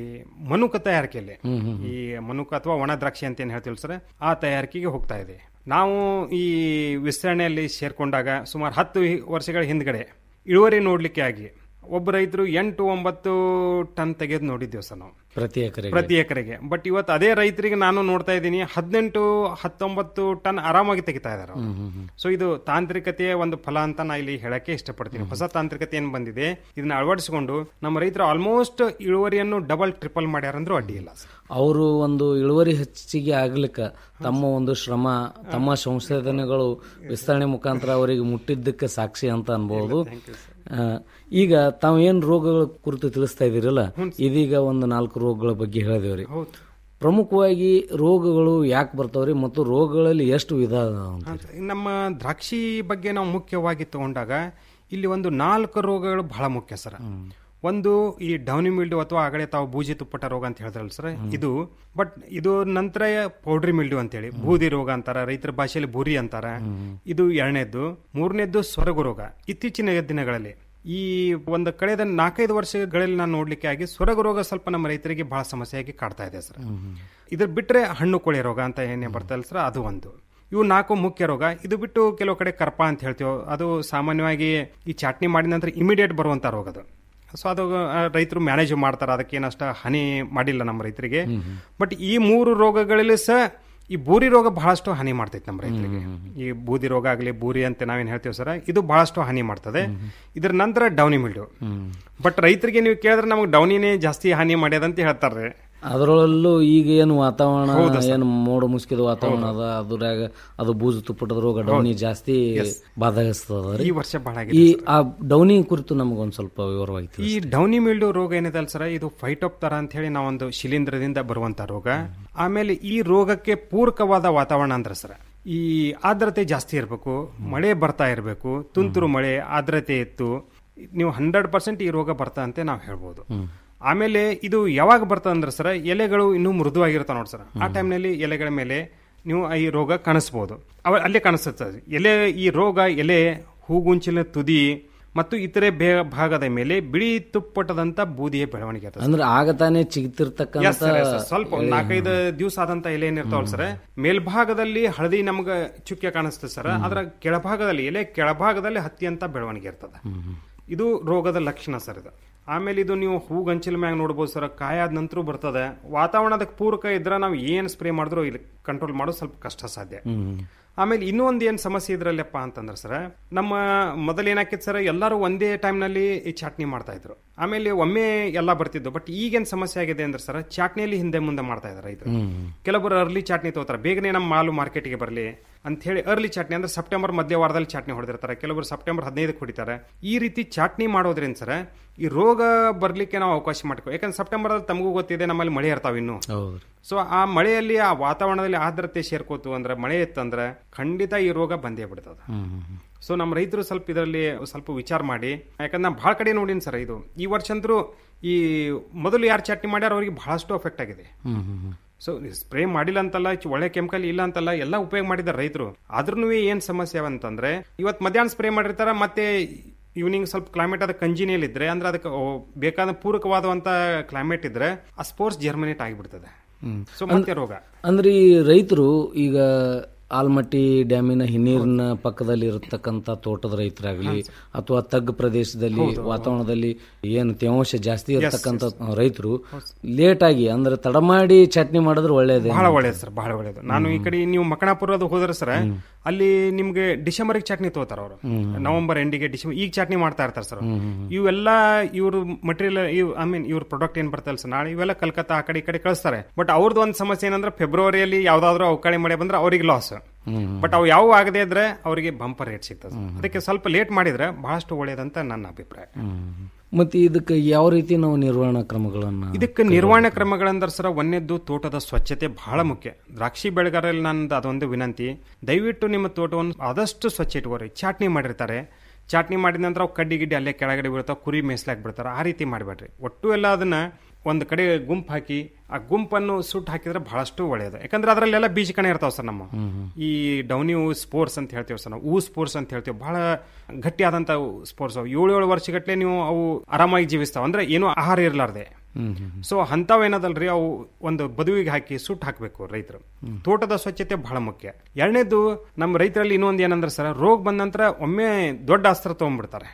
ಮನುಕ ತಯಾರಿಕೆಯಲ್ಲಿ ಹ್ಮ್, ಹ್ಮ್, ಈ ಮನುಕ ಅಥವಾ ಒಣ ದ್ರಾಕ್ಷಿ ಅಂತ ಏನ್ ಹೇಳ್ತೀವಿ ಸರ್ ಆ ತಯಾರಿಕೆಗೆ ಹೋಗ್ತಾ ಇದೆ ನಾವು ಈ ವಿಸ್ತರಣೆಯಲ್ಲಿ ಸೇರ್ಕೊಂಡಾಗ ಸುಮಾರು ಹತ್ತು ಹಿ- ವರ್ಷಗಳ ಹಿಂದ್ಗಡೆ ಇಳುವರಿ ನೋಡ್ಲಿಕ್ಕೆ ಆಗಿ ಒಬ್ಬ ರೈತರು ಎಂಟು ಒಂಬತ್ತು ಟನ್ ತೆಗೆದು ನೋಡಿದ್ದೇವೆ ಸರ್ ನಾವು ಪ್ರತಿ ಎಕರೆಗೆ ಪ್ರತಿ ಎಕರೆಗೆ ಬಟ್ ಇವತ್ತು ಅದೇ ರೈತರಿಗೆ ನಾನು ನೋಡ್ತಾ ಇದ್ದೀನಿ ಹದಿನೆಂಟು ಹತ್ತೊಂಬತ್ತು ಟನ್ ಆರಾಮಾಗಿ ತೆಗಿತಾ ಇದ್ದಾರೆ ಹ್ಮ್, ಹ್ಮ್, ಹ್ಮ್. ಸೊ ಇದು ತಾಂತ್ರಿಕತೆಯ ಒಂದು ಫಲ ಅಂತ ನಾ ಇಲ್ಲಿ ಹೇಳಕ್ಕೆ ಇಷ್ಟಪಡ್ತೀನಿ ಹೊಸ ತಾಂತ್ರಿಕತೆ ಏನ್ ಬಂದಿದೆ ಇದನ್ನ ಅಳವಡಿಸಿಕೊಂಡು ನಮ್ಮ ರೈತರು ಆಲ್ಮೋಸ್ಟ್ ಇಳುವರಿಯನ್ನು ಡಬಲ್ ಟ್ರಿಪಲ್ ಮಾಡ್ಯಾರಂದ್ರೂ ಅಡ್ಡಿ ಇಲ್ಲ ಸರ್. ಅವರು ಒಂದು ಇಳುವರಿ ಹೆಚ್ಚಿಗೆ ಆಗ್ಲಿಕ್ಕ ತಮ್ಮ ಒಂದು ಶ್ರಮ ತಮ್ಮ ಸಂಶೋಧನೆಗಳು ವಿಸ್ತರಣೆ ಮುಖಾಂತರ ಅವರಿಗೆ ಮುಟ್ಟಿದ್ದಕ್ಕೆ ಸಾಕ್ಷಿ ಅಂತ ಅನ್ಬಹುದು ಆ, ಈಗ ತಾವು ಏನ್ ರೋಗಗಳ ಕುರಿತು ತಿಳಿಸ್ತಾ ಇದ್ದೀರಲ್ಲ ಇದೀಗ ಒಂದು ನಾಲ್ಕು ರೋಗಗಳ ಬಗ್ಗೆ ಹೇಳಿದೇವ್ರಿ ಹೌದು ಪ್ರಮುಖವಾಗಿ ರೋಗಗಳು ಯಾಕೆ ಬರ್ತಾವ್ರಿ ಮತ್ತು ರೋಗಗಳಲ್ಲಿ ಎಷ್ಟು ವಿಧ ಅದಾವ ಅಂತ ನಮ್ಮ ದ್ರಾಕ್ಷಿ ಬಗ್ಗೆ ನಾವು ಮುಖ್ಯವಾಗಿ ತಗೊಂಡಾಗ ಇಲ್ಲಿ ಒಂದು ನಾಲ್ಕು ರೋಗಗಳು ಬಹಳ ಮುಖ್ಯ ಸರ್ ಒಂದು ಈ ಡೌನಿ ಮಿಲ್ಡು ಅಥವಾ ಆಗಲೇ ತಾವು ಬೂಜಿ ತುಪ್ಪಟ ರೋಗ ಅಂತ ಹೇಳಿದ್ರಲ್ಲ ಸರ್ ಇದು ಬಟ್ ಇದು ನಂತರ ಪೌಡ್ರಿ ಮಿಲ್ಡು ಅಂತೇಳಿ ಬೂದಿ ರೋಗ ಅಂತಾರ ರೈತರ ಭಾಷೆಯಲ್ಲಿ ಬುರಿ ಅಂತಾರ ಇದು ಎರಡನೇದ್ದು ಮೂರನೇದ್ದು ಸ್ವರ್ಗ ರೋಗ ಇತ್ತೀಚಿನ ದಿನಗಳಲ್ಲಿ ಈ ಒಂದು ಕಳೆದ ನಾಲ್ಕೈದು ವರ್ಷಗಳಲ್ಲಿ ನಾನು ನೋಡ್ಲಿಕ್ಕೆ ಆಗಿ ಸ್ವರ್ಗ ರೋಗ ಸ್ವಲ್ಪ ನಮ್ಮ ರೈತರಿಗೆ ಬಹಳ ಸಮಸ್ಯೆಯಾಗಿ ಕಾಡ್ತಾ ಇದೆ ಸರ್ ಇದ್ರ ಬಿಟ್ರೆ ಹಣ್ಣು ಕೊಳೆ ರೋಗ ಅಂತ ಏನೇ ಬರ್ತಲ್ಲ ಸರ್ ಅದು ಒಂದು ಇವು ನಾಲ್ಕು ಮುಖ್ಯ ರೋಗ ಇದು ಬಿಟ್ಟು ಕೆಲವು ಕಡೆ ಕರ್ಪ ಅಂತ ಹೇಳ್ತೀವಿ ಅದು ಸಾಮಾನ್ಯವಾಗಿ ಈ ಚಾಟ್ನಿ ಮಾಡಿದ ನಂತರ ಇಮಿಡಿಯೇಟ್ ಬರುವಂತ ರೋಗ ಅದು ಸೊ ಅದು ಆ, ರೈತರು ಮ್ಯಾನೇಜ್ ಮಾಡ್ತಾರೆ ಅದಕ್ಕೇನಷ್ಟ ಹಾನಿ ಮಾಡಿಲ್ಲ ನಮ್ಮ ರೈತರಿಗೆ ಬಟ್ ಈ ಮೂರು ರೋಗಗಳಲ್ಲಿ ಸಹ ಈ ಬೂರಿ ರೋಗ ಬಹಳಷ್ಟು ಹಾನಿ ಮಾಡ್ತೈತೆ ನಮ್ಮ ರೈತರಿಗೆ ಈ ಬೂದಿ ರೋಗ ಆಗಲಿ ಬೂರಿ ಅಂತ ನಾವೇನು ಹೇಳ್ತೀವಿ ಸರ್ ಇದು ಬಹಳಷ್ಟು ಹಾನಿ ಮಾಡ್ತದೆ ಇದ್ರ ನಂತರ ಡೌನಿ ಮಿಲ್ಡು ಬಟ್ ರೈತರಿಗೆ ನೀವು ಕೇಳಿದ್ರೆ ನಮಗೆ ಡೌನಿನೇ ಜಾಸ್ತಿ ಹಾನಿ ಮಾಡ್ಯದಂತ ಹೇಳ್ತಾರೆ ಅದರಲ್ಲೂ ಈಗ ಏನು ವಾತಾವರಣ ಹೌದು ಸರ್. ಏನು ಮೋಡ ಮುಸ್ಕಿದ ವಾತಾವರಣ ಅದ ಅದ್ರಾಗ ಅದು ಬೂಜು ತುಪ್ಪಟದ ರೋಗ ಡೌನಿ ಜಾಸ್ತಿ ಬಾಧಾಗಿಸ್ತದ ಈ ವರ್ಷ ಬಹಳ ಈ ಆ ಡೌನಿ ಕುರಿತು ನಮಗೊಂದ್ ಸ್ವಲ್ಪ ವಿವರವಾಗಿ ತಿಳಿಸಿ. ಈ ಡೌನಿ ಮಿಲ್ಡು ರೋಗ ಏನಿದೆ ಅಲ್ಲ ಸರ್ ಇದು ಫೈಟೋಪ್ತರ ಅಂತ ಹೇಳಿ ನಾವೊಂದು ಶಿಲೀಂಧ್ರದಿಂದ ಬರುವಂತ ರೋಗ ಆಮೇಲೆ ಈ ರೋಗಕ್ಕೆ ಪೂರಕವಾದ ವಾತಾವರಣ ಅಂದ್ರೆ ಸರ್ ಈ ಆರ್ದ್ರತೆ ಜಾಸ್ತಿ ಇರಬೇಕು ಮಳೆ ಬರ್ತಾ ಇರಬೇಕು ತುಂತುರು ಮಳೆ ಆರ್ದ್ರತೆ ಇತ್ತು ನೀವು ಹಂಡ್ರೆಡ್ ಪರ್ಸೆಂಟ್ ಈ ರೋಗ ಬರ್ತಾ ಅಂತ ನಾವು ಹೇಳ್ಬೋದು ಆಮೇಲೆ ಇದು ಯಾವಾಗ ಬರ್ತದೆ ಅಂದ್ರೆ ಸರ್ ಎಲೆಗಳು ಇನ್ನೂ ಮೃದುವಾಗಿರ್ತಾವ ನೋಡಿ ಸರ್ ಆ ಟೈಮ್ನಲ್ಲಿ ಎಲೆಗಳ ಮೇಲೆ ನೀವು ಈ ರೋಗ ಕಾಣಿಸ್ಬೋದು ಅವ ಅಲ್ಲೇ ಕಾಣಿಸುತ್ತದೆ ಎಲೆ ಈ ರೋಗ ಎಲೆ ಹೂಗುಂಚಿನ ತುದಿ ಮತ್ತು ಇತರೆ ಬೇ ಭಾಗದ ಮೇಲೆ ಬಿಳಿ ತುಪ್ಪಟದಂತ ಬೂದಿಯ ಬೆಳವಣಿಗೆ ಇರ್ತದೆ ಅಂದ್ರೆ ಆಗ ತಾನೇ Yes, ಚಿಗಿತಿರ್ತಕ್ಕಂಥ sir, yes, sir. ಸ್ವಲ್ಪ ಒಂದ್ ನಾಲ್ಕೈದು ದಿವಸ ಆದಂತ ಎಲೆ ಏನಿರ್ತಾವಲ್ಲ ಸರ್ ಮೇಲ್ಭಾಗದಲ್ಲಿ ಹಳದಿ ನಮ್ಗ ಚುಕ್ಕೆ ಕಾಣಿಸ್ತದೆ ಸರ್ ಅದರ ಕೆಳಭಾಗದಲ್ಲಿ ಎಲೆ ಕೆಳಭಾಗದಲ್ಲಿ ಹತ್ತಿ ಅಂತ ಬೆಳವಣಿಗೆ ಇರ್ತದೆ ಇದು ರೋಗದ ಲಕ್ಷಣ ಸರ್ ಇದು ಆಮೇಲೆ ಇದು ನೀವು ಹೂಗಂಚಿಲ ಮ್ಯಾಗ ನೋಡ್ಬೋದು ಸರ್ ಕಾಯಾದ ನಂತರ ಬರ್ತದೆ ವಾತಾವರಣದ ಪೂರಕ ಇದ್ರೆ ನಾವು ಏನ್ ಸ್ಪ್ರೇ ಮಾಡಿದ್ರು ಇಲ್ಲಿ ಕಂಟ್ರೋಲ್ ಮಾಡೋದು ಸ್ವಲ್ಪ ಕಷ್ಟ ಸಾಧ್ಯ ಆಮೇಲೆ ಇನ್ನೂ ಒಂದು ಏನು ಸಮಸ್ಯೆ ಇದ್ರಲ್ಲಪ್ಪ ಅಂತಂದ್ರೆ ಸರ್ ನಮ್ಮ ಮೊದಲು ಏನಾಕಿತ್ತು ಸರ್ ಎಲ್ಲರೂ ಒಂದೇ ಟೈಮ್ನಲ್ಲಿ ಈ ಚಟ್ನಿ ಮಾಡ್ತಾ ಇದ್ರು ಆಮೇಲೆ ಒಮ್ಮೆ ಎಲ್ಲ ಬರ್ತಿದ್ದು ಬಟ್ ಈಗೇನು ಸಮಸ್ಯೆ ಆಗಿದೆ ಅಂದ್ರೆ ಸರ್ ಚಾಟ್ನಿಯಲ್ಲಿ ಹಿಂದೆ ಮುಂದೆ ಮಾಡ್ತಾ ಇದ್ದಾರೆ ರೈತರು ಕೆಲವರು ಅರ್ಲಿ ಚಾಟ್ನಿ ತಗೋತಾರೆ ಬೇಗನೆ ನಮ್ಮ ಮಾಲು ಮಾರ್ಕೆಟ್ಗೆ ಬರಲಿ ಅಂತ ಹೇಳಿ ಅರ್ಲಿ ಚಾಟ್ನಿ ಅಂದ್ರೆ ಸೆಪ್ಟೆಂಬರ್ ಮಧ್ಯ ವಾರದಲ್ಲಿ ಚಾಟ್ನಿ ಹೊಡೆದಿರ್ತಾರೆ ಕೆಲವರು ಸೆಪ್ಟೆಂಬರ್ ಹದಿನೈದಕ್ಕೆ ಹೊಡಿತಾರೆ ಈ ರೀತಿ ಚಾಟ್ನಿ ಮಾಡೋದ್ರಿಂದ ಸರ್ ಈ ರೋಗ ಬರ್ಲಿಕ್ಕೆ ನಾವು ಅವಕಾಶ ಮಾಡ್ಕೋ ಯಾಕಂದ್ರೆ ಸೆಪ್ಟೆಂಬರ್ ತಮಗೂ ಗೊತ್ತಿದೆ ನಮ್ಮಲ್ಲಿ ಮಳೆ ಇರ್ತಾವ ಇನ್ನು ಹೌದು ಸೊ ಆ ಮಳೆಯಲ್ಲಿ ಆ ವಾತಾವರಣದಲ್ಲಿ ಆರ್ದ್ರತೆ ಸೇರ್ಕೋತು ಅಂದ್ರೆ ಮಳೆ ಇತ್ತಂದ್ರೆ ಖಂಡಿತ ಈ ರೋಗ ಬಂದೇ ಬಿಡ್ತದ ಸೊ ನಮ್ಮ ರೈತರು ಸ್ವಲ್ಪ ಇದರಲ್ಲಿ ಸ್ವಲ್ಪ ವಿಚಾರ ಮಾಡಿ ಯಾಕಂದ್ರೆ ನಾನು ಭಾಳ ಕಡೆ ನೋಡಿನಿ ಸರ್ ಇದು ಈ ವರ್ಷ ಅಂತರೂ ಈ ಮೊದಲು ಯಾರು ಚಟ್ನಿ ಮಾಡ್ಯಾರ ಅವ್ರಿಗೆ ಬಹಳಷ್ಟು ಎಫೆಕ್ಟ್ ಆಗಿದೆ ಸೊ ಸ್ಪ್ರೇ ಮಾಡಿಲ್ಲ ಅಂತಲ್ಲ ಚ್- ಒಳ್ಳೆ ಕೆಮಿಕಲ್ ಇಲ್ಲ ಅಂತಲ್ಲ ಎಲ್ಲ ಉಪಯೋಗ ಮಾಡಿದ್ದಾರೆ ರೈತರು ಆದ್ರೂ ಏನ್ ಸಮಸ್ಯೆ ಅಂತಂದ್ರೆ ಇವತ್ತು ಮಧ್ಯಾಹ್ನ ಸ್ಪ್ರೇ ಮಾಡಿರ್ತಾರ ಮತ್ತೆ ಈವ್ನಿಂಗ್ ಸ್ವಲ್ಪ ಕ್ಲೈಮೇಟ್ ಅದ ಕಂಜಿನಿಯಲ್ ಇದ್ರೆ ಅಂದ್ರೆ ಅದಕ್ಕೆ ಓ, ಬೇಕಾದ ಪೂರಕವಾದಂತ ಕ್ಲೈಮೇಟ್ ಇದ್ರೆ ಆ ಸ್ಪೋರ್ಟ್ಸ್ ಜರ್ಮಿನೇಟ್ ಆಗಿಬಿಡ್ತದೆ ಸೊ ಮತ್ತೆ ರೋಗ ಅಂದ್ರೆ ಈ ರೈತರು ಈಗ ಆಲ್ಮಟ್ಟಿ ಡ್ಯಾಮಿನ ಹಿನ್ನೀರಿನ ಪಕ್ಕದಲ್ಲಿ ಇರತಕ್ಕಂತ ತೋಟದ ರೈತರಾಗ್ಲಿ ಅಥವಾ ತಗ್ಗು ಪ್ರದೇಶದಲ್ಲಿ ವಾತಾವರಣದಲ್ಲಿ ಏನು ತೇವಾಂಶ ಜಾಸ್ತಿ ಇರತಕ್ಕಂತ ರೈತರು ಲೇಟ್ ಆಗಿ ಅಂದ್ರೆ ತಡ ಮಾಡಿ ಚಟ್ನಿ ಮಾಡಿದ್ರೆ ಒಳ್ಳೇದೇ ಬಹಳ ಒಳ್ಳೇದು ಸರ್ ಬಹಳ ಒಳ್ಳೇದು ನಾನು ಈ ಕಡೆ ನೀವು ಮಕಣಾಪುರದ ಹೋದ್ರೆ ಸರ್ ಅಲ್ಲಿ ನಿಮ್ಗೆ ಡಿಸೆಂಬರ್ ಚಟ್ನಿ ತಗೋತಾರ ಅವರು ನವೆಂಬರ್ ಎಂಡಿಗೆ ಡಿಸೆಂಬರ್ ಈಗ ಚಟ್ನಿ ಮಾಡ್ತಾ ಇರ್ತಾರೆ ಸರ್ ಇವೆಲ್ಲ ಇವ್ರ ಮಟೀರಿಯಲ್ ಇವ್ ಐ ಮೀನ್ ಇವ್ರ ಪ್ರಾಡಕ್ಟ್ ಏನ್ ಬರ್ತಲ್ಲ ಸರ್ ನಾಳೆ ಇವೆಲ್ಲ ಕಲ್ಕತ್ತಾ ಆ ಕಡೆ ಈ ಕಡೆ ಕಳಿಸ್ತಾರೆ ಬಟ್ ಅವ್ರದ್ದು ಒಂದು ಸಮಸ್ಯೆ ಏನಂದ್ರೆ ಫೆಬ್ರವರಿಯಲ್ಲಿ ಯಾವ್ದಾದ್ರು ಅವಕಾಳಿ ಮಳೆ ಬಂದ್ರೆ ಅವ್ರಿಗೆ ಲಾಸ್ ಬಟ್ ಅವು ಯಾವ ಆಗದೆ ಇದ್ರೆ ಅವರಿಗೆ ಬಂಪರ್ ರೇಟ್ ಸಿಗ್ತದೆ ಅದಕ್ಕೆ ಸ್ವಲ್ಪ ಲೇಟ್ ಮಾಡಿದ್ರೆ ಬಹಳಷ್ಟು ಒಳ್ಳೇದಂತ ನನ್ನ ಅಭಿಪ್ರಾಯ ಮತ್ತೆ ಇದಕ್ಕೆ ಯಾವ ರೀತಿ ನಾವು ನಿರ್ವಹಣಾ ಕ್ರಮಗಳನ್ನ ಇದಕ್ಕೆ ನಿರ್ವಹಣೆ ಕ್ರಮಗಳಂದ್ರೆ ಸರ ಒಂದೇದ್ದು ತೋಟದ ಸ್ವಚ್ಛತೆ ಬಹಳ ಮುಖ್ಯ ದ್ರಾಕ್ಷಿ ಬೆಳೆಗಾರರಲ್ಲಿ ನಂದು ಅದೊಂದು ವಿನಂತಿ ದಯವಿಟ್ಟು ನಿಮ್ಮ ತೋಟವನ್ನು ಆದಷ್ಟು ಸ್ವಚ್ಛ ಇಟ್ಕೋರಿ ಚಾಟ್ನಿ ಮಾಡಿರ್ತಾರೆ ಚಾಟ್ನಿ ಮಾಡಿದ ನಂತರ ಅವು ಕಡ್ಡಿ ಗಿಡ್ಡಿ ಅಲ್ಲೇ ಕೆಳಗಡೆ ಬೀಳ್ತಾವ ಕುರಿ ಮೇಯ್ಸ್ಲಾಕ್ ಬಿಡ್ತಾರೆ ಆ ರೀತಿ ಮಾಡಬೇಡ್ರಿ ಒಟ್ಟು ಎಲ್ಲ ಅದನ್ನ ಒಂದು ಕಡೆ ಗುಂಪು ಹಾಕಿ ಆ ಗುಂಪನ್ನು ಸುಟ್ಟು ಹಾಕಿದ್ರೆ ಬಹಳಷ್ಟು ಒಳ್ಳೆಯದು ಯಾಕಂದ್ರೆ ಅದರಲ್ಲೆಲ್ಲ ಬೀಜ ಕಣ ಇರ್ತಾವ ಸರ್ ನಮ್ಮ ಈ ಡೌನಿ ಹೂ ಸ್ಪೋರ್ಟ್ಸ್ ಅಂತ ಹೇಳ್ತೇವೆ ಸರ್ ನಾವು ಹೂ ಸ್ಪೋರ್ಟ್ಸ್ ಅಂತ ಹೇಳ್ತೇವೆ ಬಹಳ ಗಟ್ಟಿಯಾದಂತ ಸ್ಪೋರ್ಟ್ಸ್ ಅವು ಏಳು ಏಳು ವರ್ಷಗಟ್ಲೆ ನೀವು ಅವು ಆರಾಮಾಗಿ ಜೀವಿಸ್ತಾವ ಅಂದ್ರೆ ಏನು ಆಹಾರ ಇರಲಾರ್ದೆ ಸೊ ಅಂಥವು ಏನದಲ್ರಿ ಅವು ಒಂದು ಬದುವಿಗೆ ಹಾಕಿ ಸುಟ್ಟು ಹಾಕಬೇಕು ರೈತರು ತೋಟದ ಸ್ವಚ್ಛತೆ ಬಹಳ ಮುಖ್ಯ ಎರಡನೇದು ನಮ್ಮ ರೈತರಲ್ಲಿ ಇನ್ನೊಂದು ಏನಂದ್ರೆ ಸರ್ ರೋಗ ಬಂದ ನಂತರ ಒಮ್ಮೆ ದೊಡ್ಡ ಅಸ್ತ್ರ ತಗೊಂಡ್ಬಿಡ್ತಾರೆ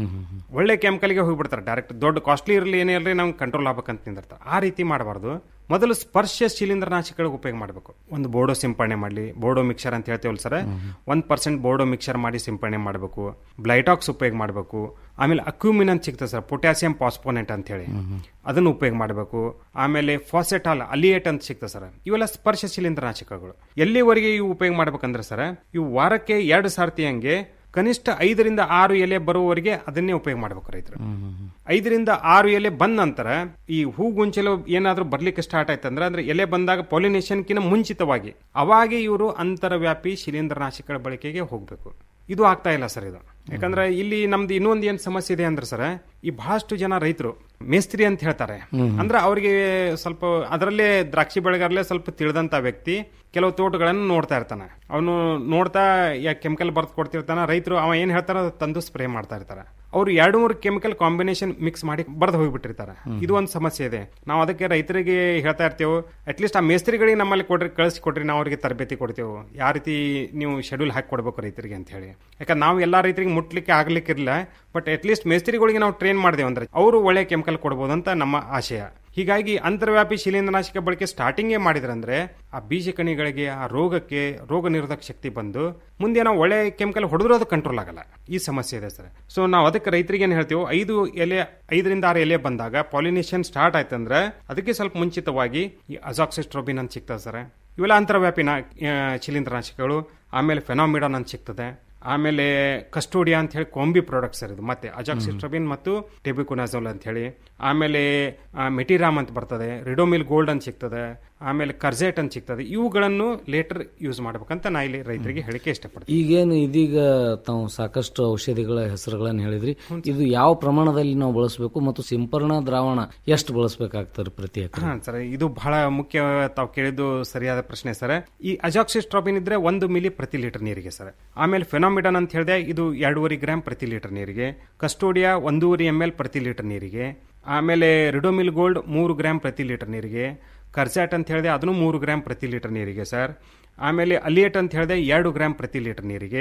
ಒಳ್ಳೆ ಕೆಮಿಕಲ್ಗೆ ಹೋಗ್ಬಿಡ್ತಾರೆ ಡೈರೆಕ್ಟ್ ದೊಡ್ಡ ಕಾಸ್ಟ್ಲಿ ಇರಲಿ ಏನೇ ಇರಲಿ ನಾವು ಕಂಟ್ರೋಲ್ ಆಗ್ಬೇಕಂತ ನಿಂದಿರ್ತಾರೆ ಆ ರೀತಿ ಮಾಡಬಾರ್ದು ಮೊದಲು ಸ್ಪರ್ಶ ಶಿಲೀಂಧ್ರನಾಶಕಗಳಿಗೆ ಉಪಯೋಗ ಮಾಡಬೇಕು ಒಂದು ಬೋರ್ಡೋ ಸಿಂಪಡಣೆ ಮಾಡಲಿ ಬೋರ್ಡೋ ಮಿಕ್ಸರ್ ಅಂತ ಹೇಳ್ತೇವಲ್ಲ ಸರ್ ಒಂದ್ ಪರ್ಸೆಂಟ್ ಬೋರ್ಡೋ ಮಿಕ್ಸರ್ ಮಾಡಿ ಸಿಂಪಡಣೆ ಮಾಡಬೇಕು ಬ್ಲೈಟಾಕ್ಸ್ ಉಪಯೋಗ ಮಾಡಬೇಕು ಆಮೇಲೆ ಅಕ್ಯೂಮಿನ್ ಅಂತ ಸಿಗ್ತದೆ ಸರ್ ಪೊಟ್ಯಾಸಿಯಂ ಪಾಸ್ಪೋನೆಂಟ್ ಅಂತ ಹೇಳಿ ಅದನ್ನು ಉಪಯೋಗ ಮಾಡಬೇಕು ಆಮೇಲೆ ಫಾಸೆಟಾಲ್ ಅಲಿಯೇಟ್ ಅಂತ ಸಿಗ್ತದೆ ಸರ್ ಇವೆಲ್ಲ ಸ್ಪರ್ಶ ಶಿಲೀಂಧ್ರನಾಶಕಗಳು ಎಲ್ಲಿವರೆಗೆ ಇವು ಉಪಯೋಗ ಮಾಡ್ಬೇಕಂದ್ರೆ ಸರ್ ಇವು ವಾರಕ್ಕೆ ಎರಡು ಸಾರ್ತಿ ಹಂಗೆ ಕನಿಷ್ಠ ಐದರಿಂದ ಆರು ಎಲೆ ಬರುವವರೆಗೆ ಅದನ್ನೇ ಉಪಯೋಗ ಮಾಡ್ಬೇಕು ರೈತರು ಐದರಿಂದ ಆರು ಎಲೆ ಬಂದ ನಂತರ ಈ ಹೂಗುಂಚಲು ಏನಾದ್ರೂ ಬರ್ಲಿಕ್ಕೆ ಸ್ಟಾರ್ಟ್ ಆಯ್ತಂದ್ರೆ ಅಂದ್ರೆ ಎಲೆ ಬಂದಾಗ ಪಾಲಿನೇಷನ್ಕಿಂತ ಮುಂಚಿತವಾಗಿ ಅವಾಗೆ ಇವರು ಅಂತರವ್ಯಾಪಿ ಶಿಲೀಂಧ್ರನಾಶಕಗಳ ಬಳಕೆಗೆ ಹೋಗ್ಬೇಕು ಇದು ಆಗ್ತಾ ಇಲ್ಲ ಸರ್ ಇದು ಯಾಕಂದ್ರೆ ಇಲ್ಲಿ ನಮ್ದು ಇನ್ನೊಂದು ಏನ್ ಸಮಸ್ಯೆ ಇದೆ ಅಂದ್ರೆ ಸರ್ ಈ ಬಹಳಷ್ಟು ಜನ ರೈತರು ಮೇಸ್ತ್ರಿ ಅಂತ ಹೇಳ್ತಾರೆ ಅಂದ್ರೆ ಅವ್ರಿಗೆ ಸ್ವಲ್ಪ ಅದರಲ್ಲೇ ದ್ರಾಕ್ಷಿ ಬೆಳೆಗಾರಲ್ಲೇ ಸ್ವಲ್ಪ ತಿಳಿದಂತ ವ್ಯಕ್ತಿ ಕೆಲವು ತೋಟಗಳನ್ನು ನೋಡ್ತಾ ಇರ್ತಾನೆ ಅವನು ನೋಡ್ತಾ ಯಾ ಕೆಮಿಕಲ್ ಬರ್ದು ಕೊಡ್ತಿರ್ತಾನ ರೈತರು ಅವ ಏನ್ ಹೇಳ್ತಾರ ಅದು ತಂದು ಸ್ಪ್ರೇ ಮಾಡ್ತಾ ಇರ್ತಾರೆ ಅವ್ರು ಎರಡು ಮೂರು ಕೆಮಿಕಲ್ ಕಾಂಬಿನೇಷನ್ ಮಿಕ್ಸ್ ಮಾಡಿ ಬರ್ದು ಹೋಗ್ಬಿಟ್ಟಿರ್ತಾರೆ ಇದು ಒಂದು ಸಮಸ್ಯೆ ಇದೆ ನಾವು ಅದಕ್ಕೆ ರೈತರಿಗೆ ಹೇಳ್ತಾ ಇರ್ತೇವೆ ಅಟ್ಲೀಸ್ಟ್ ಆ ಮೇಸ್ತ್ರಿಗಳಿಗೆ ನಮ್ಮಲ್ಲಿ ಕೊಡ್ರಿ ಕಳಿಸಿ ಕೊಡ್ರಿ ನಾವು ಅವ್ರಿಗೆ ತರಬೇತಿ ಕೊಡ್ತೇವೆ ಯಾವ ರೀತಿ ನೀವು ಶೆಡ್ಯೂಲ್ ಹಾಕಿ ಕೊಡ್ಬೇಕು ರೈತರಿಗೆ ಅಂತ ಹೇಳಿ ಯಾಕಂದ್ರೆ ನಾವು ಎಲ್ಲಾ ರೈತರಿಗೆ ಮುಟ್ಲಿಕ್ಕೆ ಆಗ್ಲಿಕ್ಕಿರಲ್ಲ ಬಟ್ ಅಟ್ಲೀಸ್ಟ್ ಮೇಸ್ತ್ರಿಗಳಿಗೆ ನಾವು ಟ್ರೈನ್ ಮಾಡಿದೆವು ಅಂದ್ರೆ ಅವರು ಒಳ್ಳೆ ಕೆಮಿಕಲ್ ಕೊಡ್ಬೋದು ಅಂತ ನಮ್ಮ ಆಶಯ ಹೀಗಾಗಿ ಅಂತರ್ವ್ಯಾಪಿ ಶಿಲೀಂಧ್ರನಾಶಕ ಬಳಕೆ ಸ್ಟಾರ್ಟಿಂಗೇ ಮಾಡಿದ್ರಂದ್ರೆ ಆ ಬೀಜ ಕಣಿಗಳಿಗೆ ಆ ರೋಗಕ್ಕೆ ರೋಗ ನಿರೋಧಕ ಶಕ್ತಿ ಬಂದು ಮುಂದೆ ನಾವು ಒಳ್ಳೆ ಕೆಮಿಕಲ್ ಹೊಡೆದ್ರೂ ಅದು ಕಂಟ್ರೋಲ್ ಆಗಲ್ಲ ಈ ಸಮಸ್ಯೆ ಇದೆ ಸರ್ ಸೊ ನಾವು ಅದಕ್ಕೆ ರೈತರಿಗೆ ಏನ್ ಹೇಳ್ತೀವಿ ಐದು ಎಲೆ ಐದರಿಂದ ಆರು ಎಲೆ ಬಂದಾಗ ಪಾಲಿನೇಷನ್ ಸ್ಟಾರ್ಟ್ ಆಯ್ತಂದ್ರೆ ಅದಕ್ಕೆ ಸ್ವಲ್ಪ ಮುಂಚಿತವಾಗಿ ಈ ಅಜಾಕ್ಸಿಸ್ಟ್ರೋಬಿನ್ ಅಂತ ಸಿಗ್ತದೆ ಸರ್ ಇವೆಲ್ಲ ಅಂತರ್ವ್ಯಾಪಿ ನಾ ಆ, ಶಿಲೀಂಧ್ರನಾಶಕಗಳು ಆಮೇಲೆ ಫೆನಾಮಿಡಾನ್ ಅಂತ ಸಿಗ್ತದೆ ಆಮೇಲೆ ಕಸ್ಟೋಡಿಯಾ ಅಂತ ಹೇಳಿ ಕೊಂಬಿ ಪ್ರಾಡಕ್ಟ್ ಸರ್ ಇದು ಮತ್ತೆ ಅಜಾಕ್ಸಿಸ್ಟ್ರಬಿನ್ ಮತ್ತು ಟೆಬಿಕೊನಾಜೋಲ್ ಅಂತ ಹೇಳಿ ಆಮೇಲೆ ಮೆಟಿರಾಮ್ ಅಂತ ಬರ್ತದೆ ರಿಡೋಮಿಲ್ ಗೋಲ್ಡ್ ಅಂತ ಸಿಗ್ತದೆ ಆಮೇಲೆ ಕರ್ಜೆಟ್ ಅಂತ ಸಿಗ್ತದೆ ಇವುಗಳನ್ನು ಲೇಟರ್ ಯೂಸ್ ಮಾಡ್ಬೇಕಂತ ನಾ ಇಲ್ಲಿ ರೈತರಿಗೆ ಹೇಳಿಕೆ ಇಷ್ಟಪಡ್ತೀನಿ ಈಗೇನು ಇದೀಗ ತಾವು ಸಾಕಷ್ಟು ಔಷಧಿಗಳ ಹೆಸರುಗಳನ್ನು ಹೇಳಿದ್ರಿ ಇದು ಯಾವ ಪ್ರಮಾಣದಲ್ಲಿ ನಾವು ಬಳಸಬೇಕು ಮತ್ತು ಸಿಂಪರಣಾ ದ್ರಾವಣ ಎಷ್ಟು ಬಳಸಬೇಕಾಗ್ತದೆ ಪ್ರತಿ ಎಕರೆ ಹಾ ಸರ್ ಇದು ಬಹಳ ಮುಖ್ಯ ತಾವು ಕೇಳಿದ್ದು ಸರಿಯಾದ ಪ್ರಶ್ನೆ ಸರ್ ಈ ಅಜಾಕ್ಸಿಸ್ಟ್ರಾಬಿನ್ ಇದ್ರೆ ಒಂದು ಮಿಲಿ ಪ್ರತಿ ಲೀಟರ್ ನೀರಿಗೆ ಸರ್ ಆಮೇಲೆ ಫೆನಾಮಿಡನ್ ಅಂತ ಹೇಳಿದೆ ಇದು ಎರಡೂವರೆ ಗ್ರಾಮ್ ಪ್ರತಿ ಲೀಟರ್ ನೀರಿಗೆ ಕಸ್ಟೋಡಿಯಾ ಒಂದೂವರೆ ಎಮ್ ಎಲ್ ಪ್ರತಿ ಲೀಟರ್ ನೀರಿಗೆ ಆಮೇಲೆ ರಿಡೋಮಿಲ್ ಗೋಲ್ಡ್ ಮೂರು ಗ್ರಾಮ್ ಪ್ರತಿ ಲೀಟರ್ ನೀರಿಗೆ ಕರ್ಸಾಟ್ ಅಂತ ಹೇಳಿದೆ ಅದನ್ನು ಮೂರು ಗ್ರಾಮ್ ಪ್ರತಿ ಲೀಟರ್ ನೀರಿಗೆ ಸರ್ ಆಮೇಲೆ ಅಲಿಯೇಟ್ ಅಂತ ಹೇಳಿದೆ ಎರಡು ಗ್ರಾಮ್ ಪ್ರತಿ ಲೀಟರ್ ನೀರಿಗೆ